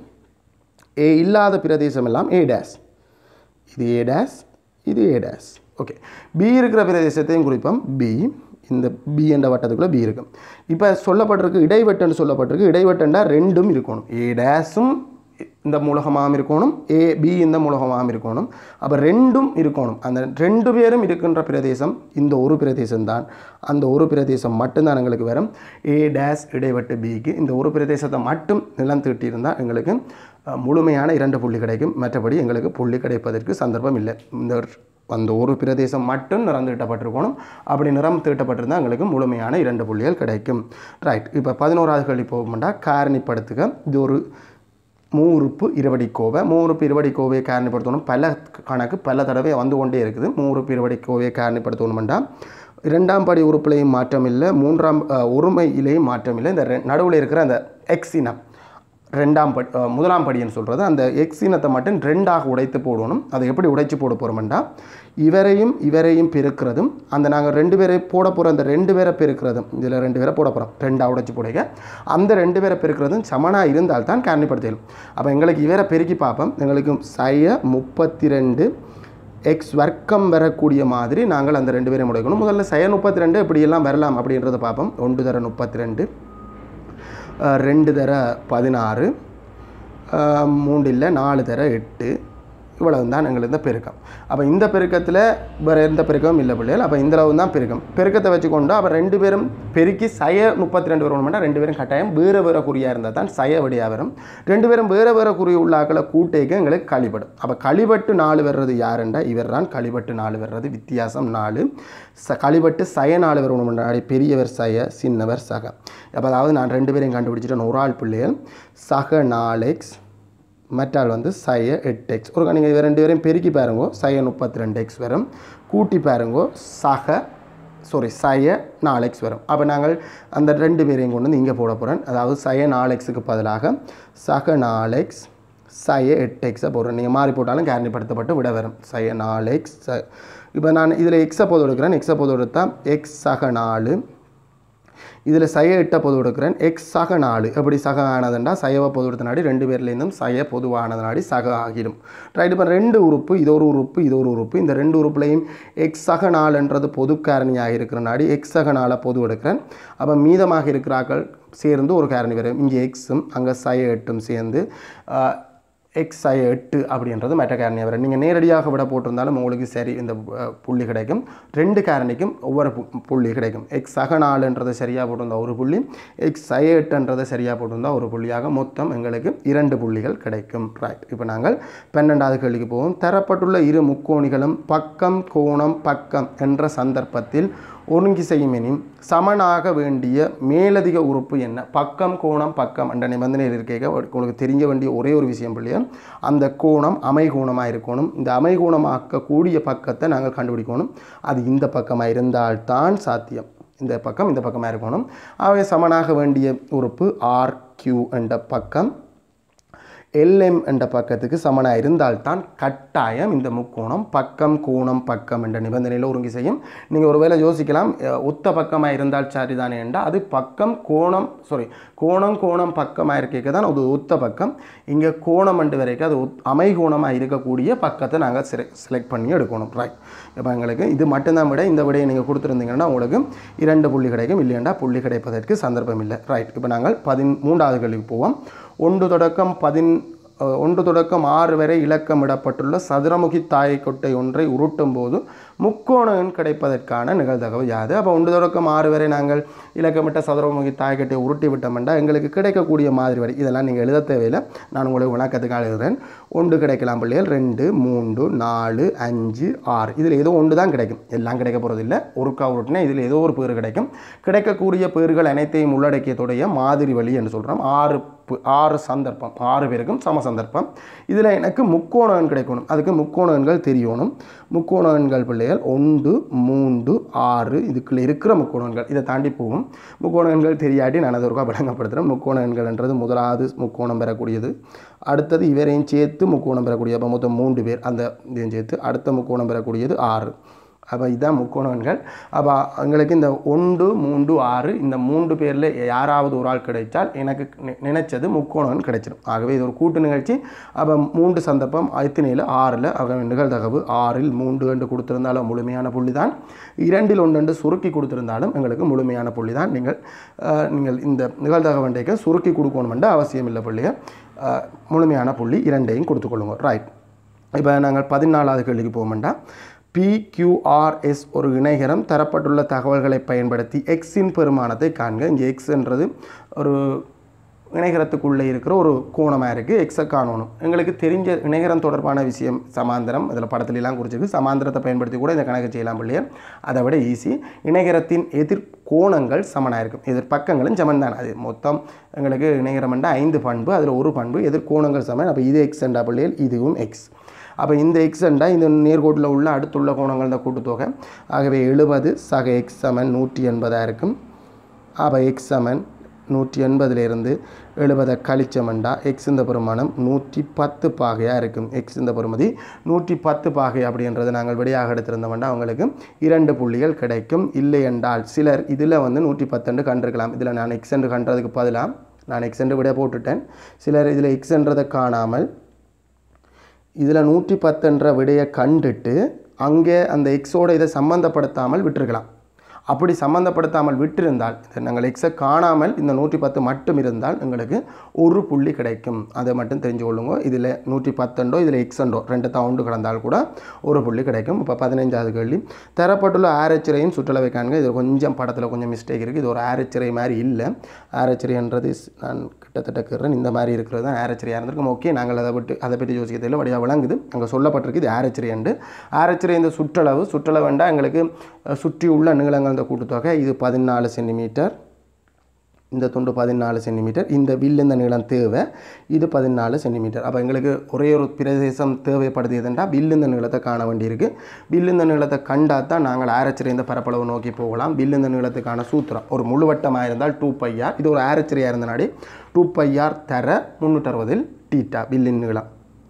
ஏ இல்லாத பிரதேசம் எல்லாம் ஏ டேஸ் இது ஏ டேஸ் இது ஏ டேஸ் ஓகே பி இருக்கிற பிரதேசத்தையும் குறிப்போம் பி இந்த பி என்ற வட்டத்துக்குள்ளே பி இருக்கும் இப்போ சொல்லப்பட்டிருக்கு இடைவெட்டுன்னு சொல்லப்பட்டிருக்கு இடைவெட்டுண்டா ரெண்டும் இருக்கணும் ஏ டேஸும் இந்த மூலகமாகவும் இருக்கணும் ஏ பி இந்த மூலகமாகவும் இருக்கணும் அப்போ ரெண்டும் இருக்கணும் அந்த ரெண்டு பேரும் இருக்கின்ற பிரதேசம் இந்த ஒரு பிரதேசம் தான் அந்த ஒரு பிரதேசம் மட்டும்தான் எங்களுக்கு வரும் ஏ டேஸ் இடைவெட்டு பிக்கு இந்த ஒரு பிரதேசத்தை மட்டும் நிலம் தீட்டியிருந்தால் எங்களுக்கு அஹ், முழுமையான இரண்டு புள்ளி கிடைக்கும் மற்றபடி எங்களுக்கு புள்ளி கிடைப்பதற்கு சந்தர்ப்பம் இல்லை இந்த அந்த ஒரு பிரதேசம் மட்டும் நிறம் தீட்டப்பட்டிருக்கணும் அப்படி நிறம் தீட்டப்பட்டிருந்தால் எங்களுக்கு முழுமையான இரண்டு புள்ளிகள் கிடைக்கும் ரைட் இப்போ பதினோராவது கேள்வி போகும்டா காரணிப்படுத்துக இது ஒரு மூறுப்பு இருவடிக்கோவை மூறுப்பு இருவடிக்கோவையை காரணிப்படுத்தணும் பல கணக்கு பல தடவை வந்து கொண்டே இருக்குது மூறுப்பு இருவடிக்கோவையை காரணிப்படுத்தணுமெண்டா இரண்டாம் படி உறுப்புலையும் மாற்றம் இல்லை மூன்றாம் அஹ், ஒருமையிலையும் மாற்றம் இல்லை இந்த ரெ- நடுவில் இருக்கிற அந்த எக்ஸினம் ரெண்டாம் படி அஹ், முதலாம் படின்னு சொல்கிறது அந்த எக்ஸ் இனத்தை மட்டும் ரெண்டாக உடைத்து போடணும் அதை எப்படி உடைச்சு போட போகிறோம்டா இவரையும் இவரையும் பெருக்கிறதும் அந்த நாங்கள் ரெண்டு பேரை போட போகிற அந்த ரெண்டு பேரை பெருக்கிறதும் இதில் ரெண்டு பேரை போட போகிறோம் ரெண்டாக உடைச்சு போடுங்க அந்த ரெண்டு பேரை பெருக்கிறதும் சமனாக இருந்தால் தான் காரணிப்படுத்தலும் அப்போ எங்களுக்கு இவரை பெருக்கி பார்ப்போம் எங்களுக்கு சய முப்பத்தி ரெண்டு எக்ஸ் வர்க்கம் வரக்கூடிய மாதிரி நாங்கள் அந்த ரெண்டு பேரையும் உடைக்கணும் முதல்ல சய முப்பத்தி ரெண்டு எப்படியெல்லாம் வரலாம் அப்படின்றத பார்ப்போம் ஒன்று தர முப்பத்தி ரெண்டு அஹ், ரெண்டு தர பதினாறு அஹ், மூன்று இல்லை நாலு தர எட்டு இவ்வளவு தான் எங்களுக்கு இந்த பெருக்கம் அப்போ இந்த பெருக்கத்தில் வேறு எந்த பெருக்கமும் இல்லை பிள்ளைகள் அப்போ இந்த அளவு தான் பெருக்கம் பெருக்கத்தை வச்சுக்கொண்டு அப்போ ரெண்டு பேரும் பெருக்கி சய முப்பத்தி ரெண்டு வரணும்னா ரெண்டு பேரும் கட்டாயம் வேறு வேறு குறியாக இருந்தால் தான் சய வழியாக வரும் ரெண்டு பேரும் வேறு வேறு குறி உள்ள ஆக்களை கூட்டேக்க எங்களுக்கு கழிபடும் அப்போ கழிபட்டு நாலு வர்றது யாருண்டா இவர் தான் கழிபட்டு நாலு வர்றது வித்தியாசம் நாலு ச கழிபட்டு சய நாலு வரணும்னா பெரியவர் சய சின்னவர் சக அப்போ அதாவது நான் ரெண்டு பேரையும் கண்டுபிடிச்சிட்டேன் ஒரு ஆள் பிள்ளைகள் சக நாலு எக்ஸ் மற்றாள் வந்து சய எட்டு எக்ஸ் ஒரு நீங்கள் இது ரெண்டு பேரையும் பெருக்கி பாருங்கோ சய முப்பத்தி ரெண்டு எக்ஸ் வரும் கூட்டி பாருங்கோ சக சாரி சய நாலு எக்ஸ் வரும் அப்போ நாங்கள் அந்த ரெண்டு பேரையும் கொண்டு வந்து இங்கே போட போகிறேன் அதாவது சய நாலு எக்ஸுக்கு பதிலாக சக நாலு எக்ஸ் சய எட்டு எக்ஸை போடுறேன் நீங்கள் மாறி போட்டாலும் கேரணிப்படுத்தப்பட்டு விட வரும் சய நாலு எக்ஸ் ச இப்போ நான் இதில் எக்ஸை போது எடுக்கிறேன் எக்ஸை போது எடுத்தால் எக்ஸ் சக நாலு இதில் சய எட்ட பொது எடுக்கிறேன் எக்ஸ் சக நாலு எப்படி சக ஆனதுண்டா சயவ பொது எடுத்தனாடி ரெண்டு பேர்லேருந்தும் சய பொதுவானதுனாடி சக ஆகிடும் ரைட் இப்போ ரெண்டு உறுப்பு இது ஒரு உறுப்பு இது ஒரு உறுப்பு இந்த ரெண்டு உறுப்புலையும் எக்ஸ் சக நாலுன்றது பொது காரணியாக இருக்கிறனாடி எக்ஸ் சக நாலை பொது எடுக்கிறேன் அப்போ மீதமாக இருக்கிறார்கள் சேர்ந்து ஒரு காரணி வரும் இங்கே எக்ஸும் அங்கே சய எட்டும் சேர்ந்து ஆஹ், எக்ஸ் ஐ எட்டு அப்படின்றது மற்ற காரணியாக வரும் நீங்கள் நேரடியாக விட போட்டிருந்தாலும் உங்களுக்கு சரி இந்த அஹ், புள்ளி கிடைக்கும் ரெண்டு காரணிக்கும் ஒவ்வொரு பு- புள்ளி கிடைக்கும் எக்ஸ் சக நாலுன்றதை சரியாக போட்டிருந்தா ஒரு புள்ளி எக்ஸ் ஐ எட்டுன்றதை சரியாக போட்டிருந்தா ஒரு புள்ளியாக மொத்தம் எங்களுக்கு இரண்டு புள்ளிகள் கிடைக்கும் ரைட் இப்போ நாங்கள் பன்னெண்டாவது கேள்விக்கு போவோம் தரப்பட்டுள்ள இரு முக்கோணிகளும் பக்கம் கோணம் பக்கம் என்ற சந்தர்ப்பத்தில் ஒருங்கி செய்யும் எனின் சமனாக வேண்டிய மேலதிக உறுப்பு என்ன பக்கம் கோணம் பக்கம் என்ற நிபந்தனையில் இருக்க உங்களுக்கு தெரிய வேண்டிய ஒரே ஒரு விஷயம் பிள்ளையா அந்த கோணம் அமைகோணமாக இருக்கணும் இந்த அமைகோணமாக்கக்கூடிய பக்கத்தை நாங்கள் கண்டுபிடிக்கணும் அது இந்த பக்கமாக இருந்தால்தான் சாத்தியம் இந்த பக்கம் இந்த பக்கமாக இருக்கணும் அவை சமனாக வேண்டிய உறுப்பு ஆர் கியூ என்ற பக்கம் எல்எம் என்ற பக்கத்துக்கு சமனாக இருந்தால்தான் கட்டாயம் இந்த முக்கோணம் பக்கம் கோணம் பக்கம் என்ற நிபந்தனையில் ஒருங்கி செய்யும் நீங்கள் ஒருவேளை யோசிக்கலாம் அஹ், ஒத்த பக்கமாக இருந்தால் சரிதானே என்றால் அது பக்கம் கோணம் சாரி கோணம் கோணம் பக்கமாக இருக்க தான் அது ஒத்த பக்கம் இங்கே கோணம் என்று வரைக்கும் அது ஒத்- அமைகோணமாக இருக்கக்கூடிய பக்கத்தை நாங்கள் செலக்ட் பண்ணி எடுக்கணும் ரைட் இப்போ எங்களுக்கு இது மட்டும்தான் விட இந்த விடையை நீங்கள் கொடுத்துருந்தீங்கன்னா உங்களுக்கு இரண்டு புள்ளி கிடைக்கும் இல்லையெண்டா புள்ளி கிடைப்பதற்கு சந்தர்ப்பம் இல்லை ரைட் இப்போ நாங்கள் பதின் மூன்றாவது கேள்விக்கு போவோம் ஒன்று தொடக்கம் பதின் அஹ், ஒன்று தொடக்கம் ஆறு வரை இலக்கமிடப்பட்டுள்ள சதுரமுகி தாயை கொட்டை ஒன்றை உருட்டும் போது முக்கோண எண் கிடைப்பதற்கான நிகழ்தகவு யாது அப்போ ஒன்று தொடக்கம் ஆறு வரை நாங்கள் இலக்கமிட்ட சதுரமுகி தாய்க்கட்டை உருட்டி விட்டோம்னா எங்களுக்கு கிடைக்கக்கூடிய மாதிரி வரை இதெல்லாம் நீங்கள் எழுத தேவையில்லை நான் உங்களுக்கு விளக்கத்துக்காக எழுதுறேன் ஒன்று கிடைக்கலாம் பிள்ளைகள் ரெண்டு மூன்று நாலு அஞ்சு ஆறு இதில் ஏதோ ஒன்று தான் கிடைக்கும் எல்லாம் கிடைக்க போகிறதில்ல ஒருக்கா உருட்டினா இதில் ஏதோ ஒரு பேர் கிடைக்கும் கிடைக்கக்கூடிய பேர்கள் அனைத்தையும் உள்ளடக்கியதுடைய மாதிரி வழி என்று சொல்கிறோம் ஆறு பு- ஆறு சந்தர்ப்பம் ஆறு பேருக்கும் சம சந்தர்ப்பம் இதில் எனக்கு முக்கோண எண் கிடைக்கணும் அதுக்கு முக்கோண எண்கள் தெரியணும் முக்கோண எண்கள் பிள்ளைகள் பிள்ளைகள் ஒன்று மூன்று ஆறு இதுக்குள்ளே இருக்கிற முக்கோணங்கள் இதை தாண்டி போகும் முக்கோணங்கள் தெரியாட்டி நான் அதை ஒருக்கா விளங்கப்படுத்துகிறேன் முக்கோணங்கள்ன்றது முதலாவது முக்கோணம் பெறக்கூடியது அடுத்தது இவரையும் சேர்த்து முக்கோணம் பெறக்கூடிய அப்போ மொத்தம் மூன்று பேர் அந்த இதையும் சேர்த்து அடுத்த முக்கோணம் பெறக்கூடியது ஆறு அப்போ இதுதான் முக்கோணங்கள் அப்போ எங்களுக்கு இந்த ஒன்று மூன்று ஆறு இந்த மூன்று பேரில் யாராவது ஒரு ஆள் கிடைத்தால் எனக்கு நி- நினைச்சது முக்கோணம் கிடைச்சிடும் ஆகவே இது ஒரு கூட்டு நிகழ்ச்சி அப்போ மூன்று சந்தர்ப்பம் எத்தனையில் ஆறில் ஆக நிகழ்தகவு ஆறில் மூன்று என்று கொடுத்திருந்தாலும் முழுமையான புள்ளி தான் இரண்டில் ஒன்று என்று சுருக்கி கொடுத்திருந்தாலும் எங்களுக்கு முழுமையான புள்ளி தான் நீங்கள் அஹ், நீங்கள் இந்த நிகழ்தகவண்டைக்கு சுருக்கி கொடுக்கணுமென்று அவசியம் இல்லை புள்ளியை அஹ், முழுமையான புள்ளி இரண்டையும் கொடுத்துக்கொள்ளுங்க ரைட் இப்போ நாங்கள் பதினாலாவது கேள்விக்கு போகமாட்டா பிக்யூஆர்எஸ் ஒரு இணைகரம் தரப்பட்டுள்ள தகவல்களை பயன்படுத்தி எக்ஸின் பெருமானத்தை காண்க இங்கே எக்ஸ்ன்றது ஒரு இணைகரத்துக்குள்ளே இருக்கிற ஒரு கோணமாக இருக்குது எக்ஸை காணணும் எங்களுக்கு தெரிஞ்ச இணைகரம் தொடர்பான விஷயம் சமாந்தரம் இதில் படத்துலலாம் குறிச்சிருக்கு சமாந்தரத்தை பயன்படுத்தி கூட இந்த கணக்கு செய்யலாம் பிள்ளையர் அதை விட ஈஸி இணைகரத்தின் எதிர் கோணங்கள் சமனாக இருக்கும் எதிர் பக்கங்களும் சமன் தான் அது மொத்தம் எங்களுக்கு இணைகரம்ண்டா ஐந்து பண்பு அதில் ஒரு பண்பு எதிர் கோணங்கள் சமன் அப்போ இது எக்ஸ் என்றா பிள்ளைகள் இதுவும் எக்ஸ் அப்போ இந்த எக்ஸ் என்றா இந்த நேர்கோட்டில் உள்ள அடுத்துள்ள கோணங்கள் இந்த கூட்டுத்தொகை ஆகவே எழுபது சக எக்ஸ் சமன் நூற்றி எண்பதாக இருக்கும் அப்போ எக்ஸ் சமன் நூற்றி எண்பதுலேருந்து எழுபதை கழிச்சமண்டா எக்ஸ் இந்த பெருமானம் நூற்றி பத்து பாகையாக இருக்கும் எக்ஸ் இந்த பெருமதி நூற்றி பத்து பாகை அப்படின்றத நாங்கள் விடையாக எடுத்திருந்தோம்னா அவங்களுக்கு இரண்டு புள்ளிகள் கிடைக்கும் இல்லை என்றால் சிலர் இதில் வந்து நூற்றி பத்தெண்டு கண்டிருக்கலாம் இதில் நான் எக்ஸ் என்று கண்டதுக்கு பதிலாக நான் எக்ஸ் என்று விட போட்டுட்டேன் சிலர் இதில் எக்ஸ்ன்றதை காணாமல் இதில் நூற்றி பத்துன்ற விடையை கண்டுட்டு அங்கே அந்த எக்ஸோட இதை சம்மந்தப்படுத்தாமல் விட்டிருக்கலாம் அப்படி சம்மந்தப்படுத்தாமல் விட்டிருந்தால் இதை நாங்கள் எக்ஸை காணாமல் இந்த நூற்றி பத்து மட்டும் இருந்தால் எங்களுக்கு ஒரு புள்ளி கிடைக்கும் அதை மட்டும் தெரிஞ்சு கொள்ளுங்க இதில் நூற்றி பத்தண்டோ இதில் எக்ஸண்டோ ரெண்டு தவுண்டு கடந்தால் கூட ஒரு புள்ளி கிடைக்கும் இப்போ பதினைஞ்சாவது கேள்வி தரப்பட்டுள்ள ஆரச்சிறையின் சுற்றளவை காண்க இது கொஞ்சம் படத்தில் கொஞ்சம் மிஸ்டேக் இருக்குது இது ஒரு ஆரச்சிறை மாதிரி இல்லை ஆரச்சிறைன்றது ஸ்- நான் கிட்டத்தட்ட கீறேன் இந்த மாதிரி இருக்கிறது தான் ஆரச்சிறையாக இருந்திருக்கும் ஓகே நாங்கள் அதை விட்டு அதை பற்றி யோசிக்கிறதில்ல வழியாக விளங்குது அங்கே சொல்லப்பட்டிருக்கு இது ஆரச்சிறை என்று ஆரச்சிறை இந்த சுற்றளவு சுற்றளவுண்டா எங்களுக்கு அஹ், சுற்றி உள்ள நீளங்கள் இந்த கூட்டுத்தொகை இது பதினாலு சென்டிமீட்டர் இந்த துண்டு பதினாலு சென்டிமீட்டர் இந்த வில் இந்த நீளம் தேவை இது பதினாலு சென்டிமீட்டர் அப்போ எங்களுக்கு ஒரே ஒரு பிரதேசம் தேவைப்படுதுன்னா வில் இந்த நீளத்தை காண வேண்டியிருக்கு வில் இந்த நீளத்தை கண்டா தான் நாங்கள் ஆரச்சிறை இந்த பரப்பளவு நோக்கி போகலாம் வில் இந்த நீளத்துக்கான சூத்திரம் ஒரு முழுவட்டமாக இருந்தால் டூ பையார் இது ஒரு ஆரச்சிறையாக இருந்தனாடி டூ பையார் தர முந்நூற்றறுபதில் டீட்டா வில்லின் நீளம்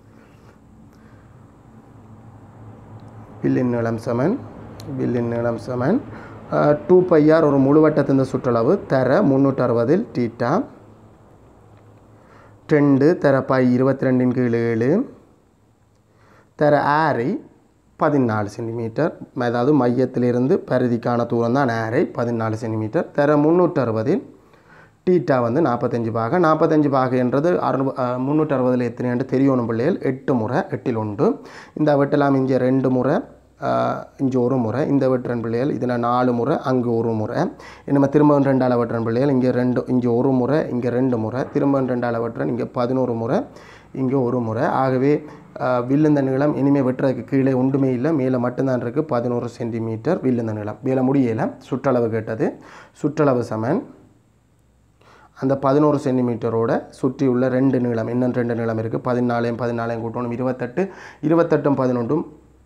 வில்லின் நீளம் சமன் வில்லின் நீளம் சமன் டூ பையார் ஒரு முழுவட்டத்தின் சுற்றளவு தர முந்நூற்றி அறுபதில் டீட்டா ரெண்டு தர பை இருபத்தி ரெண்டின் கீழ் ஏழு தர ஆரை பதினாலு சென்டிமீட்டர் அதாவது மையத்திலிருந்து பரிதிக்கான தூரம் தான் ஆரை பதினாலு சென்டிமீட்டர் தர முந்நூற்றி அறுபதில் டீட்டா வந்து நாற்பத்தஞ்சு பாக நாற்பத்தஞ்சு பாகைன்றது அறு முந்நூற்றி அறுபதில் எத்தனைன்னு தெரியணும் பிள்ளைகள் எட்டு முறை எட்டில் ஒன்று இந்த வெட்டலாம் இங்கே ரெண்டு முறை இங்கே ஒரு முறை இந்த வெட்டுறன் பிள்ளைகள் இதில் நாலு முறை அங்கே ஒரு முறை நம்ம திரும்ப ரெண்டாள் வெட்டுறன் பிள்ளைகள் இங்கே ரெண்டு இங்கே ஒரு முறை இங்கே ரெண்டு முறை திரும்ப ரெண்டாள் வெட்டுறன் இங்கே பதினோரு முறை இங்கே ஒரு முறை ஆகவே அஹ், வில்லுந்த நீளம் இனிமேல் வெட்டுறதுக்கு கீழே ஒன்றுமே இல்லை மேலே மட்டும்தான் இருக்குது பதினோரு சென்டிமீட்டர் வில்லுந்த நீளம் மேலே முடியலை சுற்றளவு கேட்டது சுற்றளவு சமன் அந்த பதினோரு சென்டிமீட்டரோட சுற்றி உள்ள ரெண்டு நீளம் இன்னும் ரெண்டு நீளம் இருக்குது பதினாலையும் பதினாலையும் கூட்டணும் இருபத்தெட்டு இருபத்தெட்டும் பதினொன்றும்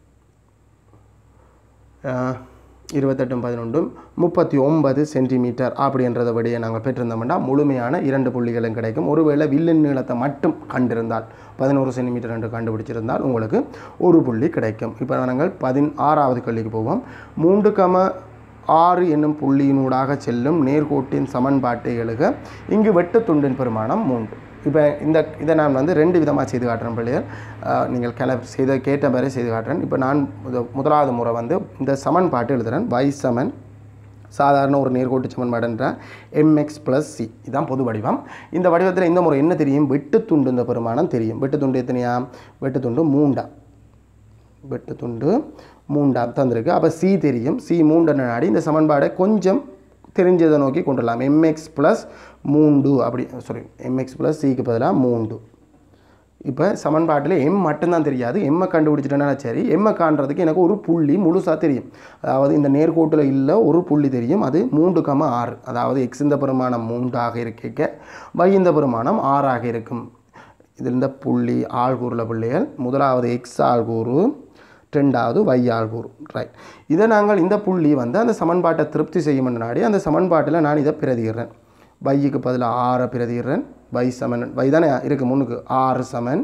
ஆஹ், இருபத்தெட்டும் பதினொன்றும் முப்பத்தி ஒன்பது சென்டிமீட்டர் அப்படின்றத விடையை நாங்கள் பெற்றிருந்தோம்னா முழுமையான இரண்டு புள்ளிகளும் கிடைக்கும் ஒருவேளை வில்லின் நீளத்தை மட்டும் கண்டிருந்தால் பதினோரு சென்டிமீட்டர் என்று கண்டுபிடிச்சிருந்தால் உங்களுக்கு ஒரு புள்ளி கிடைக்கும் இப்போ நாங்கள் பதினாறாவது கேள்விக்கு போவோம் மூன்று கம ஆறு என்னும் புள்ளியினூடாக செல்லும் நேர்கோட்டின் சமன்பாட்டை எழுக இங்கு வெட்டுத்துண்டின் பெருமானம் மூன்று இப்போ இந்த இதை நான் வந்து ரெண்டு விதமாக செய்து காட்டுறேன் பிள்ளைகள் அஹ், நீங்கள் கிள செய்த கேட்ட மாதிரி செய்து காட்டுறேன் இப்போ நான் முத- முதலாவது முறை வந்து இந்த சமன்பாட்டு எழுதுகிறேன் y சமன் சாதாரண ஒரு நேர்கோட்டு சமன்பாடுன்ற எம்எக்ஸ் ப்ளஸ் சி இதுதான் பொது வடிவம் இந்த வடிவத்தில் இந்த முறை என்ன தெரியும் வெட்டுத்துண்டு இந்த பெருமானம் தெரியும் வெட்டுத்துண்டு எத்தனையா வெட்டுத்துண்டு மூண்டா வெட்டு துண்டு மூண்டாம் தந்திருக்கு அப்போ சி தெரியும் சி மூன்று நாடி இந்த சமன்பாடை கொஞ்சம் தெரிஞ்சதை நோக்கி கொண்டுடலாம் எம்எக்ஸ் ப்ளஸ் மூண்டு அப்படி சாரி எம்எக்ஸ் ப்ளஸ் சிக்கு பதிலாக மூண்டு இப்போ சமன்பாட்டில் எம் மட்டும்தான் தெரியாது எம்மை கண்டுபிடிச்சிட்டேன்னா சரி எம்மை காண்றதுக்கு எனக்கு ஒரு புள்ளி முழுசாக தெரியும் அதாவது இந்த நேர்கோட்டில் இல்லை ஒரு புள்ளி தெரியும் அது மூன்று கம ஆறு அதாவது எக்ஸ் இந்த பெருமானம் மூன்றாக இருக்க y இந்த பெருமானம் ஆறாக இருக்கும் இதில் இந்த புள்ளி ஆள்கூறில் பிள்ளைகள் முதலாவது எக்ஸ் ஆள்கூறு ரெண்டாவது வையாள்பூர் ரைட் இதை நாங்கள் இந்த புள்ளி வந்து அந்த சமன்பாட்டை திருப்தி செய்யும் நாடி அந்த சமன்பாட்டில் நான் இதை பிரதிகிறேன் வைக்கு பதிலாக ஆறை பிரதிகிறேன் வை சமன் வை தானே இருக்குது முன்னுக்கு ஆறு சமன்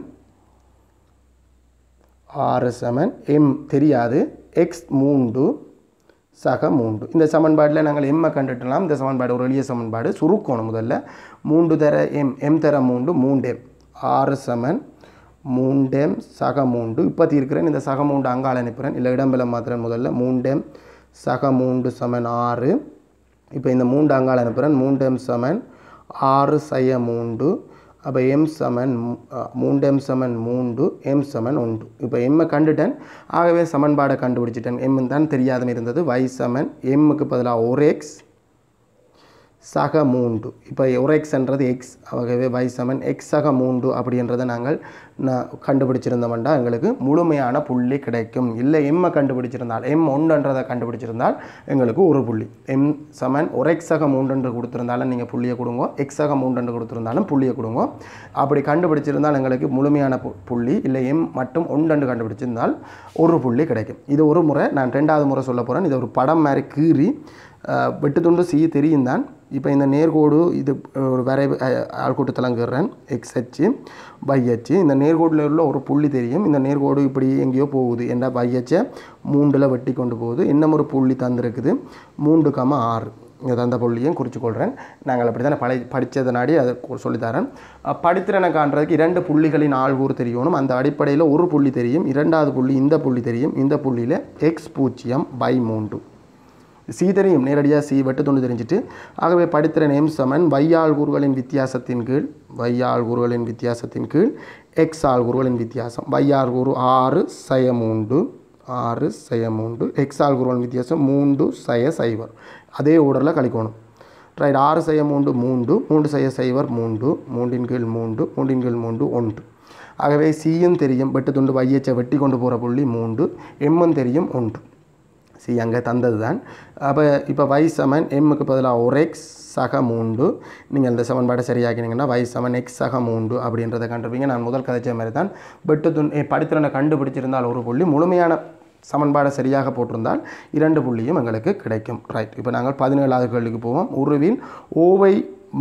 ஆறு சமன் எம் தெரியாது எக்ஸ் மூன்று சக மூன்று இந்த சமன்பாட்டில் நாங்கள் எம்மை கண்டுட்டலாம் இந்த சமன்பாடு ஒரு எளிய சமன்பாடு சுருக்கணும் முதல்ல மூன்று தர எம் எம் தர மூன்று மூன்று எம் ஆறு சமன் மூண்டெம் சக மூன்று இப்போ தீர்க்கிறேன் இந்த சக மூன்று அங்கால அனுப்புகிறேன் இல்லை இடம்பெல மாத்திரன் முதல்ல மூண்டெம் சக மூன்று சமன் ஆறு இப்போ இந்த மூன்று அங்கால அனுப்புகிறேன் மூண்டெம் சமன் ஆறு சய மூன்று அப்போ எம் சமன் மூ- அ, மூன்று எம் சமன் மூன்று எம் சமன் ஒன்று இப்போ எம்மை கண்டுட்டேன் ஆகவே சமன்பாடை கண்டுபிடிச்சிட்டேன் எம் தான் தெரியாதுன்னு இருந்தது y சமன் எம்முக்கு பதிலாக ஒரு எக்ஸ் சக மூன்று இப்போ ஒரு எக்ஸ்ன்றது எக்ஸ் ஆகவே y சமன் எக்ஸ் சக மூன்று அப்படின்றத நாங்கள் நான் கண்டுபிடிச்சிருந்தோம்னா எங்களுக்கு முழுமையான புள்ளி கிடைக்கும் இல்லை எம்மை கண்டுபிடிச்சிருந்தால் எம் ஒன்றுன்றதை கண்டுபிடிச்சிருந்தால் எங்களுக்கு ஒரு புள்ளி எம் சமன் ஒரு எக்ஸ் சக மூன்று கொடுத்துருந்தாலும் நீங்கள் புள்ளியை கொடுங்க எக்ஸ் சக மூன்று கொடுத்துருந்தாலும் புள்ளியை கொடுங்க அப்படி கண்டுபிடிச்சிருந்தால் எங்களுக்கு முழுமையான பு- புள்ளி இல்லை எம் மட்டும் ஒன்று கண்டுபிடிச்சிருந்தால் ஒரு புள்ளி கிடைக்கும் இது ஒரு முறை நான் ரெண்டாவது முறை சொல்ல போகிறேன் இது ஒரு படம் மாதிரி கீறி அஹ், வெட்டு துண்டு செய்ய தெரியும் தான் இப்போ இந்த நேர்கோடு இது அஹ், ஒரு வரைவு அஹ், ஆள்கூட்டத்தலங்கிறேன் எக்ஸ் அச்சு பை அச்சு இந்த நேர்கோடில் உள்ள ஒரு புள்ளி தெரியும் இந்த நேர்கோடு இப்படி எங்கேயோ போகுது என்ற பை அச்சை மூண்டில் வெட்டி கொண்டு போகுது இன்னும் ஒரு புள்ளி தந்திருக்குது மூன்று கம ஆறு இங்கே தந்த புள்ளியும் குறிச்சுக்கொள்கிறேன் நாங்கள் அப்படி தானே பழை படித்ததனாடி அதை கு- சொல்லித்தரேன் அஹ், படித்திறனை காண்றதுக்கு இரண்டு புள்ளிகளின் ஆள்கூறு தெரியணும் அந்த அடிப்படையில் ஒரு புள்ளி தெரியும் இரண்டாவது புள்ளி இந்த புள்ளி தெரியும் இந்த புள்ளியில் எக்ஸ் பூஜ்ஜியம் பை மூன்று சி தெரியும் நேரடியாக சி வெட்டு துண்டு தெரிஞ்சிட்டு ஆகவே படித்திறன் எம் சமன் வையாள் கூறுகளின் வித்தியாசத்தின் கீழ் வையாள் கூறுகளின் வித்தியாசத்தின் கீழ் எக்ஸ் ஆள் கூறுகளின் வித்தியாசம் வையாள் கூறு ஆறு சய மூன்று ஆறு சய மூன்று எக்ஸ் ஆள் கூறுகளின் வித்தியாசம் மூன்று சய சைவர் அதே ஓர்டரில் கழிக்கணும் ரைட் ஆறு செய்ய மூன்று மூன்று மூன்று செய்ய சைவர் மூன்று மூன்றின் கீழ் மூன்று மூன்றின் கீழ் மூன்று ஒன்று ஆகவே சியும் தெரியும் வெட்டு துண்டு வையச்சை வெட்டி கொண்டு போகிற புள்ளி மூன்று எம்மும் தெரியும் ஒன்று சி அங்கே தந்தது தான் அப்போ இப்போ வை சமன் எம்முக்கு பதிலாக ஒரு எக்ஸ் சக மூன்று நீங்கள் இந்த சமன்பாடை சரியாக்கினீங்கன்னா வை சமன் எக்ஸ் சக மூன்று அப்படின்றத கண்டுபிடிங்க நான் முதல் கதைச்ச மாதிரி தான் வெட்டு துண் படித்திறனை கண்டுபிடிச்சிருந்தால் ஒரு புள்ளி முழுமையான சமன்பாடை சரியாக போட்டிருந்தால் இரண்டு புள்ளியும் எங்களுக்கு கிடைக்கும் ரைட் இப்போ நாங்கள் பதினேழாவது கேள்விக்கு போவோம் உருவில் ஓவை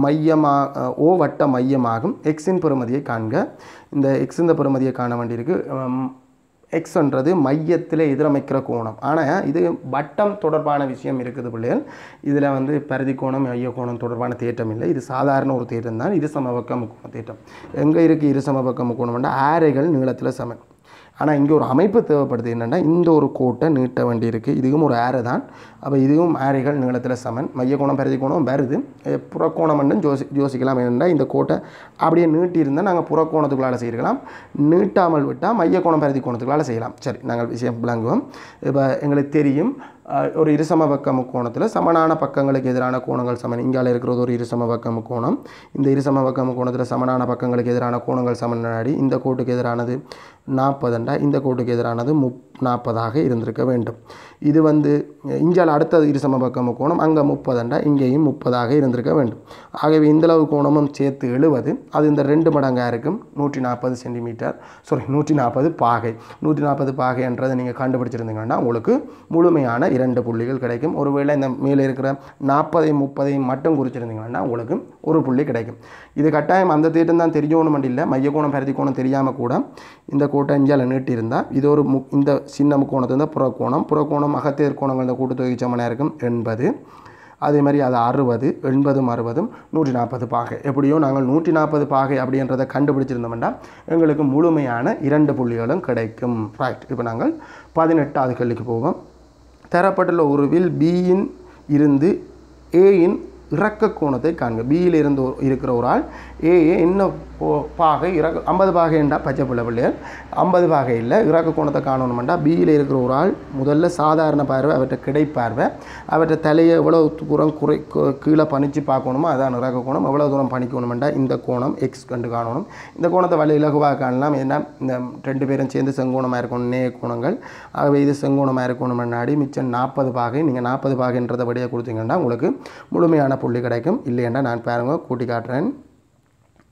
மையமாக ஓ வட்ட மையமாகும் எக்ஸின் பெறுமதியை காண்க இந்த எக்ஸ் இந்த பெறுமதியை காண வேண்டியிருக்கு உம், எக்ஸ்ன்றது மையத்தில் எதிரமைக்கிற கோணம் ஆனால் இது வட்டம் தொடர்பான விஷயம் இருக்குது பிள்ளைகள் இதில் வந்து பரிதி கோணம் மைய கோணம் தொடர்பான தேட்டம் இல்லை இது சாதாரண ஒரு தேட்டம் தான் இரு சமபக்க முக்கோண தேட்டம் எங்கே இருக்குது இரு சமபக்க முக்கோணம்னா ஆரைகள் நீளத்தில் சமன் ஆனால் இங்கே ஒரு அமைப்பு தேவைப்படுது என்னென்னா இந்த ஒரு கோட்டை நீட்ட வேண்டியிருக்கு இதுவும் ஒரு ஆரை தான் அப்போ இதுவும் ஆரைகள் நீளத்தில் சமன் மைய கோணம் பரிதி கோணம் வருது அஹ் புறக்கோணம்னு யோசி யோசிக்கலாம் என்னென்னா இந்த கோட்டை அப்படியே நீட்டியிருந்தால் நாங்கள் புறக்கோணத்துக்குள்ளால் செய்யலாம் நீட்டாமல் விட்டால் மைய கோணம் பரிதி கோணத்துக்குள்ளால் செய்யலாம் சரி நாங்கள் விஷயம் விளங்குவோம் இப்போ எங்களுக்கு தெரியும் அஹ், ஒரு இருசம பக்க முக்கோணத்தில் சமனான பக்கங்களுக்கு எதிரான கோணங்கள் சமன் இங்கால இருக்கிறது ஒரு இருசம பக்க முக்கோணம் இந்த இருசம பக்க முக்கோணத்தில் சமனான பக்கங்களுக்கு எதிரான கோணங்கள் சமன் நாடி இந்த கோட்டுக்கு எதிரானது நாற்பதுண்டா இந்த கோட்டுக்கு எதிரானது முப் நாற்பதாக இருந்திருக்க வேண்டும் இது வந்து இஞ்சால் அடுத்தது இருசம பக்க முக்கோணம் அங்கே முப்பதுண்டா இங்கேயும் முப்பதாக இருந்திருக்க வேண்டும் ஆகவே இந்தளவு கோணமும் சேர்த்து எழுபது அது இந்த ரெண்டு மடங்காக இருக்கும் நூற்றி நாற்பது சென்டிமீட்டர் சாரி நூற்றி நாற்பது பாகை நூற்றி நாற்பது பாகைன்றதை நீங்கள் கண்டுபிடிச்சிருந்தீங்கன்னா உங்களுக்கு முழுமையான இரண்டு புள்ளிகள் கிடைக்கும் ஒருவேளை இந்த மேலே இருக்கிற நாற்பதையும் முப்பதையும் மட்டும் குறிச்சிருந்தீங்கன்னா உங்களுக்கு ஒரு புள்ளி கிடைக்கும் இது கட்டாயம் அந்த தீட்டம் தான் தெரியணும் இல்லை மைய கோணம் பருத்தி கோணம் தெரியாமல் கூட இந்த கோட்டை அஞ்சால் நீட்டியிருந்தால் இது ஒரு மு இந்த சின்ன முக்கோணத்து இருந்தால் புறக்கோணம் புறக்கோணம் அகத்தேர் கோணங்கள் இந்த கூட்டுத்தொகை சமனாக இருக்கும் எண்பது அதே மாதிரி அது அறுபது எண்பதும் அறுபதும் நூற்றி நாற்பது பாகை எப்படியோ நாங்கள் நூற்றி நாற்பது பாகை அப்படின்றத கண்டுபிடிச்சிருந்தோம்னா எங்களுக்கு முழுமையான இரண்டு புள்ளிகளும் கிடைக்கும் ரைட் இப்போ நாங்கள் பதினெட்டாவது கேள்விக்கு போவோம் தரப்பட்டுள்ள உருவில் பியின் இருந்து ஏயின் இறக்க கோணத்தை காண்க பியில் இருந்து ஒரு- இருக்கிற ஒரு ஆள் ஏஏ என்ன போ- பாகை இறக்க ஐம்பது பாகை என்றா பச்சை பிள்ளை பிள்ளைகள் ஐம்பது பாகை இல்லை இறக்க கோணத்தை காணணுமெண்டா பியில் இருக்கிற ஒரு ஆள் முதல்ல சாதாரண பார்வை அவற்றை கிடைப்பார்வை அவற்றை தலையை எவ்வளோ தூரம் குறை கு- கீழே பணிச்சு பார்க்கணுமோ அதான் இறக்க கோணம் எவ்வளோ தூரம் பணிக்கணுமெண்டா இந்த கோணம் எக்ஸ் கண்டு காணணும் இந்த கோணத்தை வழி இலகுவாக காணலாம் ஏன்னா இந்த ரெண்டு பேரும் சேர்ந்து செங்கோணமாக இருக்கணும் நே கோணங்கள் ஆகவே இது செங்கோணமாக இருக்கணும் முன்னாடி மிச்சம் நாற்பது பாகை நீங்கள் நாற்பது பாகைன்றதை படியாக கொடுத்தீங்கன்னா உங்களுக்கு முழுமையான புள்ளி கிடைக்கும் இல்லையென்றா நான் பாருங்க கூட்டி காட்டுறேன்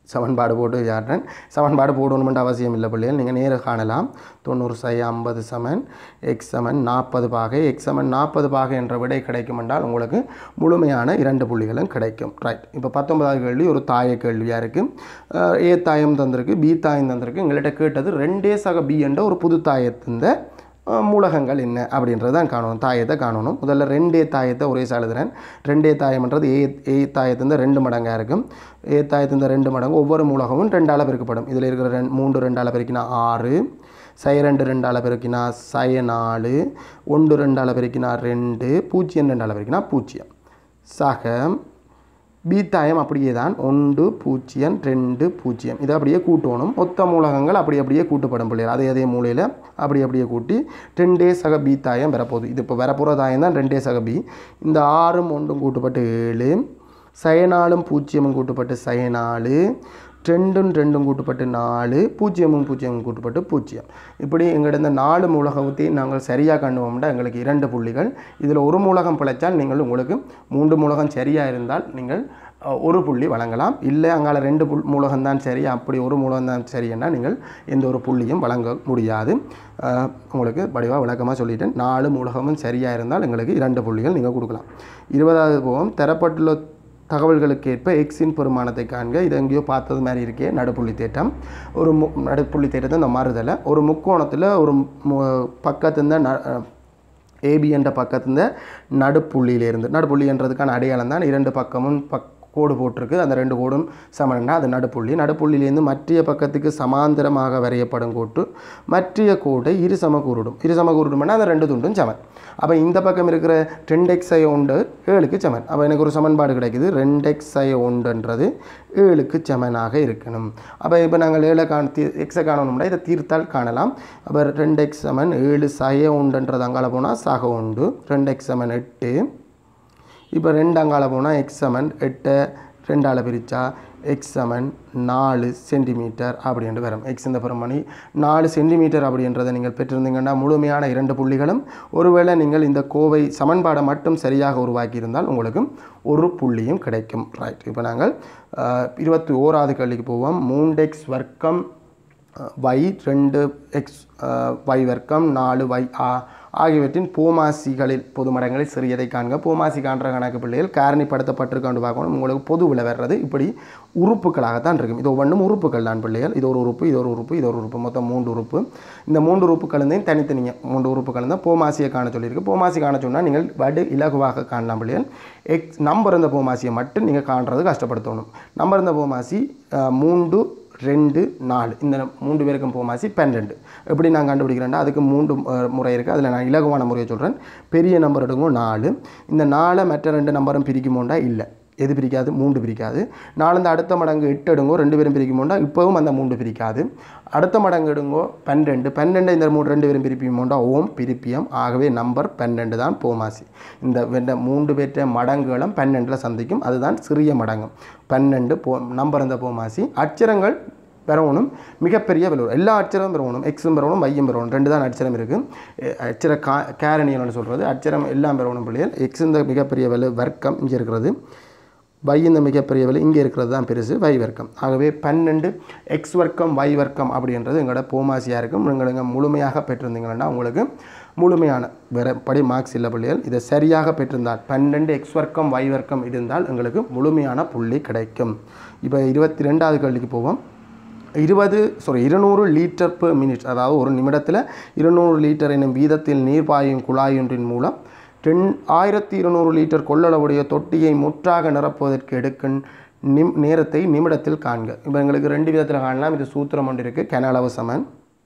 சமன்பாடு போட்டு காட்டுறேன் சமன்பாடு போடணுமென்ற அவசியம் இல்லை பிள்ளைகள் நீங்கள் நேராக காணலாம் தொண்ணூறு சை ஐம்பது சமன் எக்ஸ் சமன் நாற்பது பாகை எக்ஸ் சமன் நாற்பது பாகை என்ற விடை கிடைக்கும் என்றால் உங்களுக்கு முழுமையான இரண்டு புள்ளிகளும் கிடைக்கும் ரைட் இப்போ பத்தொன்பதாவது கேள்வி ஒரு தாய கேள்வியாக இருக்குது ஏ தாயம் தந்திருக்கு பி தாயம் தந்திருக்கு எங்கள்கிட்ட கேட்டது ரெண்டே சக பி என்ற ஒரு புது தாயத்திந்த அஹ், மூலகங்கள் என்ன அப்படின்றது தான் காணணும் தாயத்தை காணணும் முதல்ல ரெண்டே தாயத்தை ஒரே சாழுதுறேன் ரெண்டே தாயம்ன்றது ஏ ஏ தாயத்திந்த ரெண்டு மடங்காக இருக்கும் ஏ தாயத்திந்த ரெண்டு மடங்கு ஒவ்வொரு மூலகமும் ரெண்டால் பெருக்கப்படும் இதில் இருக்கிற ரெண்டு மூன்று ரெண்டால் பெருக்கினா ஆறு சய ரெண்டு ரெண்டால் பெருக்கினா சய நாலு ஒன்று ரெண்டால் பெருக்கினா ரெண்டு பூஜ்ஜியம் ரெண்டால் பெருக்கினா பூஜ்ஜியம் சக பீத்தாயம் அப்படியே தான் ஒன்று பூஜ்ஜியம் ரெண்டு பூஜ்ஜியம் இதை அப்படியே கூட்டணும் மொத்த மூலகங்கள் அப்படி அப்படியே கூட்டப்படும் பிள்ளைகள் அதே அதே மூலையில் அப்படி அப்படியே கூட்டி ரெண்டே சக பீத்தாயம் வரப்போகுது இது இப்போ வரப்போகிற தாயம் தான் ரெண்டே சக பி இந்த ஆறும் ஒன்றும் கூட்டப்பட்டு ஏழு சயனாலும் பூஜ்ஜியமும் கூட்டப்பட்டு சயனாலு ரெண்டும் ரெண்டும் கூட்டப்பட்டு நாலு பூஜ்ஜியமும் பூஜ்ஜியமும் கூட்டப்பட்டு பூஜ்ஜியம் இப்படி எங்கள்கிட்ட இந்த நாலு மூலகத்தையும் நாங்கள் சரியாக கண்டுவோம்னா எங்களுக்கு இரண்டு புள்ளிகள் இதில் ஒரு மூலகம் பிழைச்சால் நீங்கள் உங்களுக்கு மூன்று மூலகம் சரியாக இருந்தால் நீங்கள் அஹ், ஒரு புள்ளி வழங்கலாம் இல்லை அங்கால ரெண்டு புல் மூலகம் தான் சரி அப்படி ஒரு மூலகம் தான் சரின்னா நீங்கள் எந்த ஒரு புள்ளியும் வழங்க முடியாது அஹ், உங்களுக்கு வடிவாக விளக்கமாக சொல்லிட்டேன் நாலு மூலகமும் சரியாக இருந்தால் எங்களுக்கு இரண்டு புள்ளிகள் நீங்கள் கொடுக்கலாம் இருபதாவது போகம் தரப்பட்டுள்ள தகவல்களுக்கு ஏற்ப எக்ஸின் பெருமானத்தை காண்க இது எங்கேயோ பார்த்தது மாதிரி இருக்கே நடுப்புள்ளி தேட்டம் ஒரு மு நடுப்புள்ளி தேட்டத்தை இந்த மாறுதலை ஒரு முக்கோணத்தில் ஒரு மு- பக்கத்திருந்த ந ஏபி என்ற பக்கத்திருந்த நடுப்புள்ளியிலிருந்து நடுப்புள்ளின்றதுக்கான அடையாளம் தான் இரண்டு பக்கமும் பக் கோடு போட்டிருக்கு அந்த ரெண்டு கோடும் சமன்னா அது நடுப்புள்ளி நடுப்புள்ளியிலேருந்து மற்றைய பக்கத்துக்கு சமாந்தரமாக வரையப்படும் கோட்டு மற்றைய கோட்டை இரு சம கூறுடும் இரு சம கூறுடும்னா அந்த ரெண்டு துண்டும் சமன் அப்போ இந்த பக்கம் இருக்கிற ரெண்டு எக்ஸை ஒன்று ஏழுக்கு சமன் அப்போ எனக்கு ஒரு சமன்பாடு கிடைக்குது ரெண்டு எக்ஸை ஒன்றுன்றது ஏழுக்கு சமனாக இருக்கணும் அப்போ இப்போ நாங்கள் ஏழை காண தீ எக்ஸை காணணும்னா இதை தீர்த்தால் காணலாம் அப்போ ரெண்டு எக்ஸ் சமன் ஏழு சய உண்டுன்றது அங்கால போனால் சக உண்டு ரெண்டு எக்ஸ் சமன் எட்டு இப்போ ரெண்டு அங்கால போனால் எக்ஸ் சமன் எட்டை ரெண்டால் பிரித்தா எக்ஸ் சமன் நாலு சென்டிமீட்டர் அப்படின்ட்டு வரும் எக்ஸ் இந்த பெருமணி நாலு சென்டிமீட்டர் அப்படின்றதை நீங்கள் பெற்றிருந்தீங்கன்னா முழுமையான இரண்டு புள்ளிகளும் ஒருவேளை நீங்கள் இந்த கோவை சமன்பாடை மட்டும் சரியாக உருவாக்கியிருந்தால் உங்களுக்கு ஒரு புள்ளியும் கிடைக்கும் ரைட் இப்போ நாங்கள் அஹ், இருபத்தி ஓராவது கேள்விக்கு போவோம் மூன்று எக்ஸ் வர்க்கம் y ரெண்டு எக்ஸ் y வர்க்கம் நாலு y ஆ ஆகியவற்றின் போமாசிகளில் பொது மடங்களில் சிறியதை காண்க போமாசி காண்ற கணக்கு பிள்ளைகள் காரணிப்படுத்தப்பட்டிருக்காண்டு பார்க்கணும் உங்களுக்கு பொதுவில் வர்றது இப்படி உறுப்புகளாகத்தான் இருக்கும் இது ஒவ்வொன்றும் உறுப்புகள் தான் பிள்ளைகள் இது ஒரு உறுப்பு இது ஒரு உறுப்பு இது ஒரு உறுப்பு மொத்தம் மூன்று உறுப்பு இந்த மூன்று உறுப்புகளையும் தனித்தனியாக மூன்று உறுப்புகள் தான் போமாசியை காண சொல்லியிருக்கு போமாசி காண சொன்னால் நீங்கள் வடு இலகுவாக காணலாம் பிள்ளைகள் எக்ஸ் நம்பர் இருந்த போமாசியை மட்டும் நீங்கள் காண்றது கஷ்டப்படுத்தணும் நம்பர் இருந்த போமாசி அஹ், மூன்று ரெண்டு நாலு இந்த மூன்று பேருக்கும் போமாசி பன்னெண்டு எப்படி நான் கண்டுபிடிக்கிறேன்னா அதுக்கு மூன்று அஹ், முறை இருக்குது அதில் நான் இலகுவான முறையை சொல்கிறேன் பெரிய நம்பர் எடுக்கும் நாலு இந்த நாலை மற்ற ரெண்டு நம்பரும் பிரிக்குமோண்டா இல்லை எது பிரிக்காது மூன்று பிரிக்காது நாலு இந்த அடுத்த மடங்கு எட்டு எடுங்கோ ரெண்டு பேரும் பிரிக்குமோண்டா இப்போவும் அந்த மூன்று பிரிக்காது அடுத்த மடங்கு எடுங்கோ பன்னெண்டு பன்னெண்டு இந்த மூணு ரெண்டு பேரும் பிரிப்பியுமோண்டா ஓம் பிரிப்பியம் ஆகவே நம்பர் பன்னெண்டு தான் போமாசி இந்த வெண்ட மூன்று பேற்ற மடங்குகளும் பன்னெண்டில் சந்திக்கும் அதுதான் சிறிய மடங்கு பன்னெண்டு போ நம்பர் இந்த போமாசி அச்சரங்கள் பெறணும் மிகப்பெரிய விலை எல்லா அச்சரமும் பெறணும் எக்ஸும் பெறணும் வையும் பெறணும் ரெண்டு தான் அச்சரம் இருக்குது அச்சர கா கேரணியல்னு சொல்கிறது அச்சரம் எல்லாம் பெறணும் பிள்ளைகள் எக்ஸ் இந்த மிகப்பெரிய விலை வர்க்கம் இங்கே இருக்கிறது வை இந்த மிகப்பெரிய விலை இங்கே இருக்கிறது தான் பெருசு வை வர்க்கம் ஆகவே பன்னெண்டு எக்ஸ் வர்க்கம் வை வர்க்கம் அப்படின்றது எங்களோட போமாசியாக இருக்கும் எங்களுக்கு முழுமையாக பெற்றிருந்தீங்கன்னா உங்களுக்கு முழுமையான வேற படி மார்க்ஸ் இல்லை பிள்ளைகள் இதை சரியாக பெற்றிருந்தால் பன்னெண்டு எக்ஸ் வர்க்கம் வை வர்க்கம் இருந்தால் எங்களுக்கு முழுமையான புள்ளி கிடைக்கும் இப்போ இருபத்தி ரெண்டாவது கேள்விக்கு போவோம் இருபது சாரி இருநூறு லிட்டர் per மினிட் அதாவது ஒரு நிமிடத்தில் இருநூறு லிட்டர் என்னும் வீதத்தில் நீர் பாயும் குழாயொன்றின் மூலம் ரெண் ஆயிரத்தி இருநூறு லிட்டர் கொள்ளளவுடைய தொட்டியை முற்றாக நிரப்புவதற்கு எடுக்கும் நிம் நேரத்தை நிமிடத்தில் காண்க இப்போ எங்களுக்கு ரெண்டு விதத்தில் காணலாம் இது சூத்திரம் ஒன்று இருக்குது கனளவு சமன்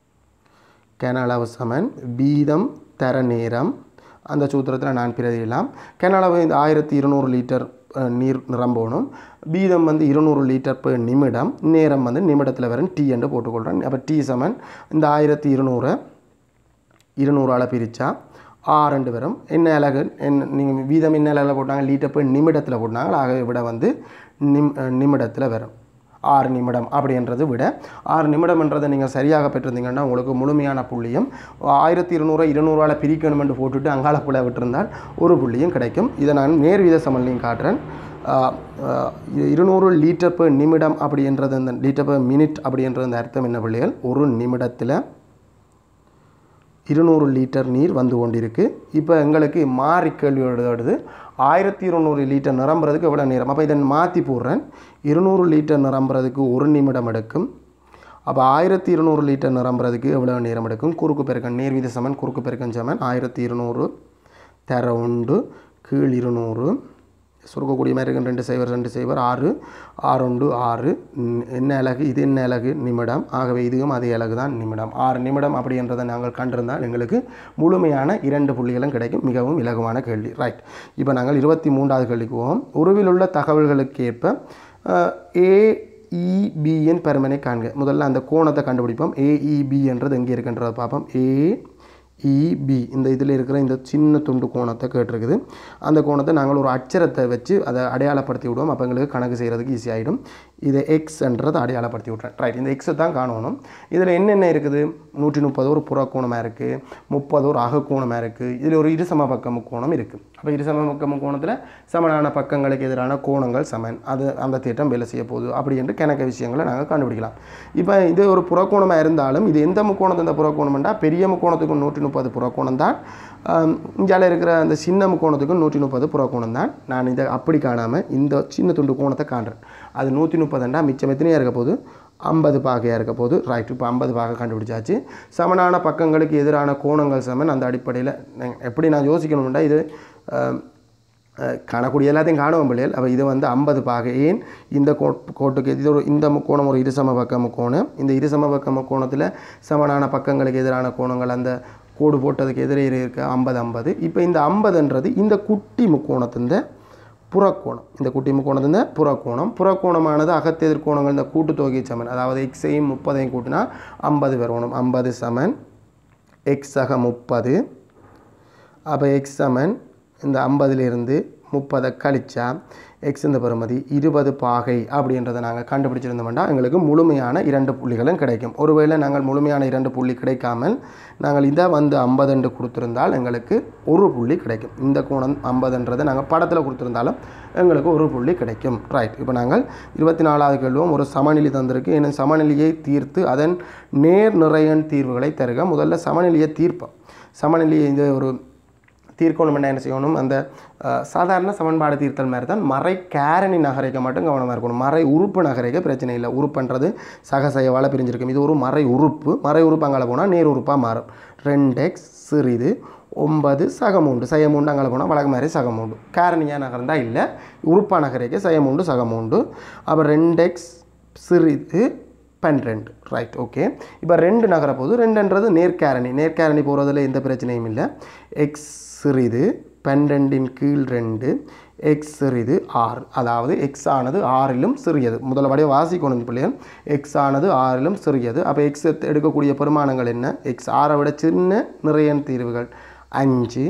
கனளவு சமன் வீதம் தர நேரம் அந்த சூத்திரத்தில் நான் பிரதியிடலாம் கனளவு இந்த ஆயிரத்தி இருநூறு லிட்டர் அஹ், நீர் நிரம்பணும் வீதம் வந்து இருநூறு லிட்டர் per நிமிடம் நேரம் வந்து நிமிடத்தில் வரும் டி என்று போட்டுக்கொள்கிறேன் அப்போ டி சமன் இந்த ஆயிரத்தி இருநூறை இருநூறால் பிரித்தா ஆறு வரும் என்ன அலகு என்ன நீங்கள் வீதம் என்ன அலகில் போட்டாங்க லீட்டர் போய் நிமிடத்தில் போட்டாங்க ஆகவே விட வந்து நிம் நிமிடத்தில் வரும் ஆறு நிமிடம் அப்படின்றது விட ஆறு நிமிடம்ன்றதை நீங்கள் சரியாக பெற்றிருந்தீங்கன்னா உங்களுக்கு முழுமையான புள்ளியும் ஆயிரத்தி இருநூறு இருநூறால் பிரிக்கணுமென்று போட்டுட்டு அங்கால புள்ள விட்டிருந்தால் ஒரு புள்ளியும் கிடைக்கும் இதை நான் நேர்வீத சமன்லையும் காட்டுறேன் ஆஹ், ஆஹ், இருநூறு லிட்டர் per நிமிடம் அப்படின்றது அந்த லிட்டர் per மினிட் அப்படின்றது அந்த அர்த்தம் என்ன பிள்ளைகள் ஒரு நிமிடத்தில் இருநூறு லிட்டர் நீர் வந்து கொண்டிருக்கு இப்போ எங்களுக்கு மாறி கேள்வியோடு வருது ஆயிரத்தி இருநூறு லிட்டர் நிரம்புறதுக்கு எவ்வளோ நேரம் அப்போ இதை மாற்றி போடுறேன் இருநூறு லிட்டர் நிரம்புறதுக்கு ஒரு நிமிடம் எடுக்கும் அப்போ ஆயிரத்தி இருநூறு லிட்டர் நிரம்புறதுக்கு எவ்வளோ நேரம் எடுக்கும் குறுக்கு பெருக்கன் நேர் வீத சமன் குறுக்கு பெருக்கன் சமன் ஆயிரத்தி இருநூறு தர உண்டு கீழ் இருநூறு சுருக்கக்கூடிய மாதிரி இருக்கும் ரெண்டு சைவர் ரெண்டு சைவர் ஆறு ஆறு உண்டு ஆறு ம், என்ன அலகு இது என்ன அலகு நிமிடம் ஆகவே இதுவும் அதே அலகு தான் நிமிடம் ஆறு நிமிடம் அப்படின்றதை நாங்கள் கண்டிருந்தால் எங்களுக்கு முழுமையான இரண்டு புள்ளிகளும் கிடைக்கும் மிகவும் இலகுவான கேள்வி ரைட் இப்போ நாங்கள் இருபத்தி மூன்றாவது கேள்விக்கு போவோம் உருவில் உள்ள தகவல்களுக்கு ஏற்ப ஏஇபியின் பெருமனை காண்க முதல்ல அந்த கோணத்தை கண்டுபிடிப்போம் ஏஇபி என்றது எங்கே இருக்குன்றதை பார்ப்போம் ஏ இபி இந்த இதில் இருக்கிற இந்த சின்ன துண்டு கோணத்தை கேட்டிருக்குது அந்த கோணத்தை நாங்கள் ஒரு அச்சரத்தை வச்சு அதை அடையாளப்படுத்தி விடுவோம் அப்போ எங்களுக்கு கணக்கு செய்கிறதுக்கு ஈஸி ஆகிடும் இதை எக்ஸ்ன்றதை அடையாளப்படுத்தி விட்றேன் ரைட் இந்த எக்ஸை தான் காணணும் இதில் என்னென்ன இருக்குது நூற்றி முப்பது ஒரு புறக்கோணமாக இருக்குது முப்பது ஒரு அகக்கோணமாக இருக்குது இதில் ஒரு இருசம பக்க முக்கோணம் இருக்குது அப்போ இருசம பக்க முக்கோணத்தில் சமனான பக்கங்களுக்கு எதிரான கோணங்கள் சமன் அது அந்த திட்டம் வேலை செய்ய போகுது அப்படி என்று கணக்கு விஷயங்களை நாங்கள் கண்டுபிடிக்கலாம் இப்போ இது ஒரு புறக்கோணமாக இருந்தாலும் இது எந்த முக்கோணத்து இந்த புறக்கோணம்னா பெரிய முக்கோணத்துக்கும் நூற்றி முப்பது புறக்கோணம் தான் இந்தியாவில் இருக்கிற அந்த சின்ன முக்கோணத்துக்கும் நூற்றி முப்பது புறக்கோணம் தான் நான் இதை அப்படி காணாமல் இந்த சின்ன துண்டு கோணத்தை காண்றேன் அது நூற்றி முப்பதுண்டா மிச்சம் எத்தனையாக இருக்க போகுது ஐம்பது பாகையாக இருக்க போது ரைட் இப்போ ஐம்பது பாகை கண்டுபிடிச்சாச்சு சமனான பக்கங்களுக்கு எதிரான கோணங்கள் சமன் அந்த அடிப்படையில் எப்படி நான் யோசிக்கணும்னா இது அஹ், அஹ், காணக்கூடிய எல்லாத்தையும் காணுவோம் பிள்ளைகள் அப்போ இது வந்து ஐம்பது பாகை ஏன் இந்த கோ கோட்டுக்கு இது ஒரு இந்த முக்கோணம் ஒரு இருசம பக்க முக்கோணம் இந்த இருசம பக்க முக்கோணத்தில் சமனான பக்கங்களுக்கு எதிரான கோணங்கள் அந்த கோடு போட்டதுக்கு எதிரே இருக்க ஐம்பது ஐம்பது இப்போ இந்த ஐம்பதுன்றது இந்த குட்டி முக்கோணத்தின் புறக்கோணம் இந்த குட்டி முக்கோணத்தின் புறக்கோணம் புறக்கோணமானது அகத்தெதிர் கோணங்கள் இந்த கூட்டுத்தொகை சமன் அதாவது எக்ஸையும் முப்பதையும் கூட்டினா ஐம்பது வரணும் ஐம்பது சமன் எக்ஸ் அக முப்பது அப்போ எக்ஸ் சமன் இந்த ஐம்பதுலேருந்து முப்பதை கழிச்சா எக்ஸ் இந்த பெறுமதி இருபது பாகை அப்படின்றத நாங்கள் கண்டுபிடிச்சிருந்தோம்னா எங்களுக்கு முழுமையான இரண்டு புள்ளிகளும் கிடைக்கும் ஒருவேளை நாங்கள் முழுமையான இரண்டு புள்ளி கிடைக்காமல் நாங்கள் இதை வந்து ஐம்பதுண்டு கொடுத்துருந்தால் எங்களுக்கு ஒரு புள்ளி கிடைக்கும் இந்த கோணம் ஐம்பதுன்றதை நாங்கள் படத்தில் கொடுத்துருந்தாலும் எங்களுக்கு ஒரு புள்ளி கிடைக்கும் ரைட் இப்போ நாங்கள் இருபத்தி நாலாவது கேள்வியும் ஒரு சமநிலை தந்திருக்கு என்ன சமநிலையை தீர்த்து அதன் நேர் நிறையன் தீர்வுகளை தருக முதல்ல சமநிலையை தீர்ப்போம் சமநிலையை இந்த ஒரு தீர்க்கணும் என்ன செய்யணும் அந்த அஹ், சாதாரண சமன்பாடு தீர்த்தல் மாதிரி தான் மறை கேரணி நகரைக்க மட்டும் கவனமாக இருக்கணும் மறை உறுப்பு நகரைக்க பிரச்சனை இல்லை உறுப்புன்றது சகசயவால் பிரிஞ்சிருக்கும் இது ஒரு மறை உறுப்பு மறை உறுப்பு அங்கே போனால் நேர் உறுப்பாக மாறும் ரெண்டு எக்ஸ் சிறிது ஒன்பது சகமூண்டு சயமூண்டு அங்கே போனால் வழக்கு மாதிரி சகமூண்டு காரணியாக நகர்ந்தா இல்லை உறுப்பா நகரைக்க சயமூண்டு சகமூண்டு அப்போ ரெண்டு எக்ஸ் சிறிது பன்னிரெண்டு ரைட் ஓகே இப்போ ரெண்டு நகர போது ரெண்டுன்றது நேர்காரணி நேர்காரணி போகிறதுல எந்த பிரச்சனையும் இல்லை எக்ஸ் சிறிது பன்னிரெண்டின் கீழ் ரெண்டு எக்ஸ் சிறிது ஆறு அதாவது எக்ஸ் ஆனது ஆறிலும் சிறியது முதல்ல வாசிக்கணும் பிள்ளைகள் எக்ஸ் ஆனது ஆறிலும் சிறியது அப்போ எக்ஸ் எடுக்கக்கூடிய பெருமானங்கள் என்ன எக்ஸ் ஆறை விட சின்ன நிறையன் தீர்வுகள் அஞ்சு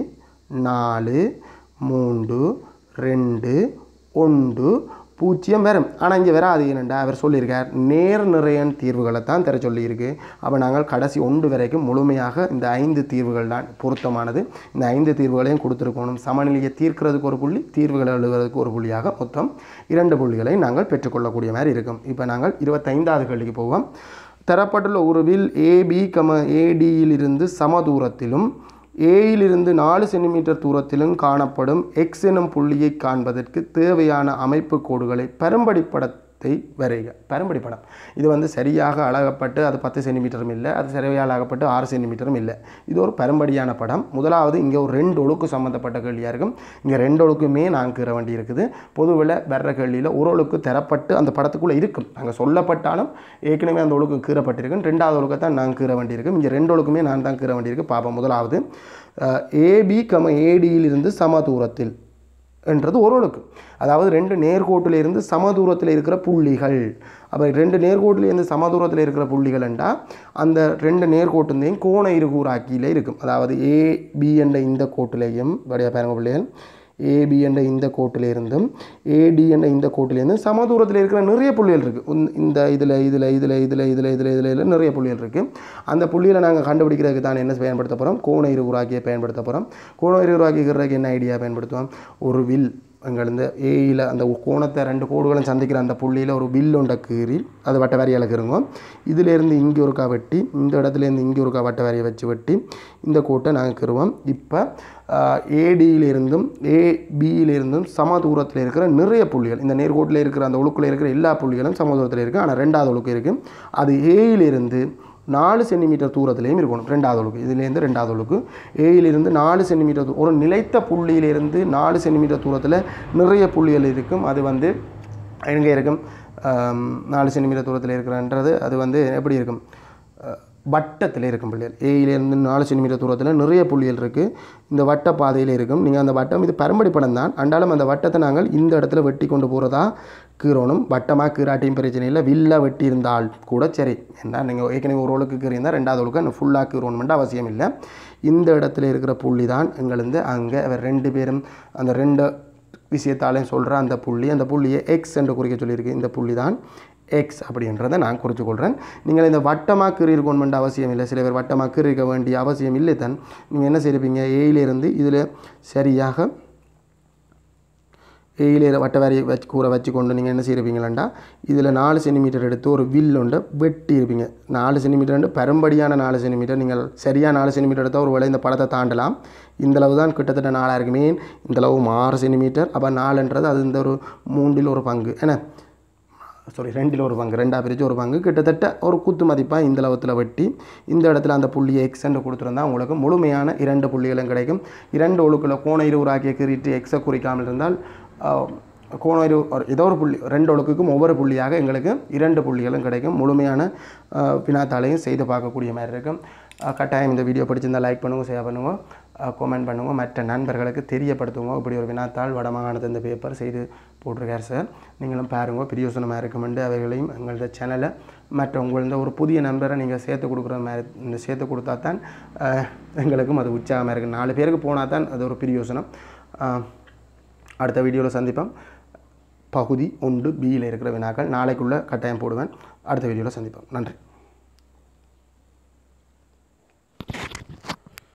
நாலு மூன்று ரெண்டு ஒன்று பூஜ்ஜியம் வரும் ஆனால் இங்கே வராது என்னண்டா அவர் சொல்லியிருக்கார் நேர் நிறையன் தீர்வுகளை தான் தர சொல்லியிருக்கு அப்போ நாங்கள் கடைசி ஒன்று வரைக்கும் முழுமையாக இந்த ஐந்து தீர்வுகள் தான் பொருத்தமானது இந்த ஐந்து தீர்வுகளையும் கொடுத்துருக்கணும் சமநிலையை தீர்க்கிறதுக்கு ஒரு புள்ளி தீர்வுகளை எழுதுறதுக்கு ஒரு புள்ளியாக மொத்தம் இரண்டு புள்ளிகளை நாங்கள் பெற்றுக்கொள்ளக்கூடிய மாதிரி இருக்கும் இப்போ நாங்கள் இருபத்தைந்தாவது கேள்விக்கு போவோம் தரப்பட்டுள்ள உருவில் ஏபி கம ஏடியிலிருந்து சம தூரத்திலும் ஏயிலிருந்து நாலு சென்டிமீட்டர் தூரத்திலும் காணப்படும் எக்ஸ் எனும் புள்ளியை காண்பதற்கு தேவையான அமைப்பு கோடுகளை பெரும்படிப்படத்தை வரைக பெரும்படி படம் இது வந்து சரியாக அழகப்பட்டு அது பத்து சென்டிமீட்டரும் இல்லை அது சரியாக அழகப்பட்டு ஆறு சென்டிமீட்டரும் இல்லை இது ஒரு பெரும்படியான படம் முதலாவது இங்கே ஒரு ரெண்டு ஒழுக்கு சம்மந்தப்பட்ட கேள்வியாக இருக்கும் இங்கே ரெண்டு ஒழுக்குமே நான் கீற வேண்டி இருக்குது பொதுவில் வர்ற கேள்வியில் ஒரு ஒழுக்கு தரப்பட்டு அந்த படத்துக்குள்ளே இருக்கும் அங்கே சொல்லப்பட்டாலும் ஏற்கனவே அந்த ஒழுக்கு கீறப்பட்டிருக்கும் ரெண்டாவது ஒழுக்கத்தான் நான் கீற வேண்டியிருக்கும் இங்கே ரெண்டு ஒழுக்குமே நான் தான் கீற வேண்டியிருக்கு பார்ப்போம் முதலாவது ஏபி கம ஏடியில் இருந்து சம தூரத்தில் என்றது ஒரு ஒழுக்கு அதாவது ரெண்டு நேர்கோட்டில் இருந்து சம தூரத்தில் இருக்கிற புள்ளிகள் அப்போ ரெண்டு நேர்கோட்டில் இருந்து சம தூரத்தில் இருக்கிற புள்ளிகள் என்றால் அந்த ரெண்டு நேர்கோட்டுந்தையும் கோண இருகூறாக்கியில் இருக்கும் அதாவது ஏ பி என்ற இந்த கோட்டிலையும் வடிவா பாருங்க பிள்ளைகள் ஏபி என்ற இந்த கோட்டில் இருந்தும் ஏடி என்ற இந்த கோட்டிலேருந்து சம தூரத்தில் இருக்கிற நிறைய புள்ளிகள் இருக்குது இந்த இதில் இதில் இதில் இதில் இதில் இதில் இதில் இதில் நிறைய புள்ளிகள் இருக்குது அந்த புள்ளிகளை நாங்கள் கண்டுபிடிக்கிறதுக்கு தான் என்ன பயன்படுத்த போகிறோம் கோண இருகுறாக்கியை பயன்படுத்த போகிறோம் கோண இருகுறாக்கிக்கிறதுக்கு என்ன ஐடியா பயன்படுத்துவோம் ஒரு வில் எங்கள் இந்த ஏயில் அந்த கோணத்தை ரெண்டு கோடுகளும் சந்திக்கிற அந்த புள்ளியில் ஒரு வில் ஒன்றை கீறி அது வட்ட வரியால் கீறுங்க இதிலேருந்து இங்கே ஒருக்கா வெட்டி இந்த இடத்துலேருந்து இங்கே ஒருக்கா வட்ட வரியை வச்சு வெட்டி இந்த கோட்டை நாங்கள் கீறுவோம் இப்போ ஏடியிலிருந்தும் ஏபியிலிருந்தும் சம தூரத்தில் இருக்கிற நிறைய புள்ளிகள் இந்த நேர்கோட்டில் இருக்கிற அந்த ஒழுக்கில் இருக்கிற எல்லா புள்ளிகளும் சம தூரத்தில் இருக்குது ஆனால் ரெண்டாவது ஒழுக்கு இருக்குது அது ஏயிலிருந்து நாலு சென்டிமீட்டர் தூரத்துலேயும் இருக்கணும் ரெண்டாவது ஒழுக்கு இதுலேருந்து ரெண்டாவது ஒழுக்கு ஏயிலிருந்து நாலு சென்டிமீட்டர் தூ- ஒரு நிலைத்த புள்ளியிலிருந்து நாலு சென்டிமீட்டர் தூரத்தில் நிறைய புள்ளிகள் இருக்கும் அது வந்து எங்கே இருக்கும் ஆம், நாலு சென்டிமீட்டர் தூரத்தில் இருக்கிறன்றது அது வந்து எப்படி இருக்கும் அஹ், வட்டத்தில் இருக்கும் புள்ளிகள் ஏயிலேருந்து நாலு சென்டிமீட்டர் தூரத்தில் நிறைய புள்ளிகள் இருக்குது இந்த வட்ட பாதையில் இருக்கும் நீங்கள் அந்த வட்டம் இது பரம்படி படம் தான் அண்டாலும் அந்த வட்டத்தை நாங்கள் இந்த இடத்துல வெட்டி கொண்டு போகிறதா கீறணும் வட்டமாக கீராட்டியும் பிரச்சனை இல்லை வில்ல வெட்டி இருந்தால் கூட சரி ஏன்னா நீங்கள் ஏற்கனவே ஒரு ஒழுக்கு கீறியிருந்தால் ரெண்டாவது ஒழுக்கு ஃபுல்லாக கீறணுமெண்ட் அவசியம் இல்லை இந்த இடத்துல இருக்கிற புள்ளி தான் எங்களுக்கு அங்கே அவர் ரெண்டு பேரும் அந்த ரெண்டு விஷயத்தாலையும் சொல்கிற அந்த புள்ளி அந்த புள்ளியை எக்ஸ் என்று குறிக்க சொல்லியிருக்கு இந்த புள்ளி தான் எக்ஸ் அப்படின்றத நான் குறித்து கொள்கிறேன் நீங்கள் இந்த வட்டமாக கீறிருக்கணுமெண்ட் அவசியம் இல்லை சில பேர் வட்டமாக கீறிருக்க வேண்டிய அவசியம் இல்லை தான் நீங்கள் என்ன செய்யிருப்பீங்க ஏயிலிருந்து இதில் சரியாக ஏயில வட்ட வரி வச்சு கூரை வச்சு கொண்டு நீங்கள் என்ன செய்யிருப்பீங்களாண்டா இதில் நாலு சென்டிமீட்டர் எடுத்து ஒரு வில் ஒன்றை வெட்டி இருப்பீங்க நாலு சென்டிமீட்டர் பெரும்படியான நாலு சென்டிமீட்டர் நீங்கள் சரியாக நாலு சென்டிமீட்டர் எடுத்தால் ஒரு வேளை இந்த படத்தை தாண்டலாம் இந்த அளவு தான் கிட்டத்தட்ட நாலாக இருக்குமே இந்த அளவு ஆறு சென்டிமீட்டர் அப்போ நாலுன்றது அது இந்த ஒரு மூன்றில் ஒரு பங்கு என்ன சாரி ரெண்டில் ஒரு பங்கு ரெண்டா பிரித்து ஒரு பங்கு கிட்டத்தட்ட ஒரு குத்து மதிப்பாக இந்த அளவத்தில் வெட்டி இந்த இடத்துல அந்த புள்ளியை எக்ஸ்ன்னு கொடுத்துருந்தா உங்களுக்கு முழுமையான இரண்டு புள்ளிகளும் கிடைக்கும் இரண்டு ஒழுக்கில் கோண இருவராக்கிய கீறிட்டு எக்ஸை குறிக்காமல் இருந்தால் ஆஹ், கோண இரு ஒரு ஏதோ ஒரு புள்ளி ரெண்டு ஒழுக்குக்கும் ஒவ்வொரு புள்ளியாக எங்களுக்கு இரண்டு புள்ளிகளும் கிடைக்கும் முழுமையான ஆஹ், வினாத்தாளையும் செய்து பார்க்கக்கூடிய மாதிரி இருக்கும் ஆஹ், கட்டாயம் இந்த வீடியோ பிடிச்சிருந்தால் லைக் பண்ணுங்கள் ஷேர் பண்ணுங்கள் கமெண்ட் பண்ணுங்கள் மற்ற நண்பர்களுக்கு தெரியப்படுத்துங்க இப்படி ஒரு வினாத்தாள் வடமாகாணத்து இந்த பேப்பர் செய்து போட்டிருக்கார் சார் நீங்களும் பாருங்க பிரியோசனமாக இருக்குமெண்டு அவைகளையும் எங்களோட சேனலை மற்ற உங்களது ஒரு புதிய நண்பரை நீங்கள் சேர்த்து கொடுக்குற மாதிரி இந்த சேர்த்து கொடுத்தா தான் ஆஹ், எங்களுக்கும் அது உற்சாகமாக இருக்குது நாலு பேருக்கு போனால் தான் அது ஒரு பிரியோசனம் ஆஹ், அடுத்த வீடியோவில் சந்திப்போம் பகுதி ஒன்று பியில் இருக்கிற வினாக்கள் நாளைக்குள்ளே கட்டாயம் போடுவேன் அடுத்த வீடியோவில் சந்திப்போம் நன்றி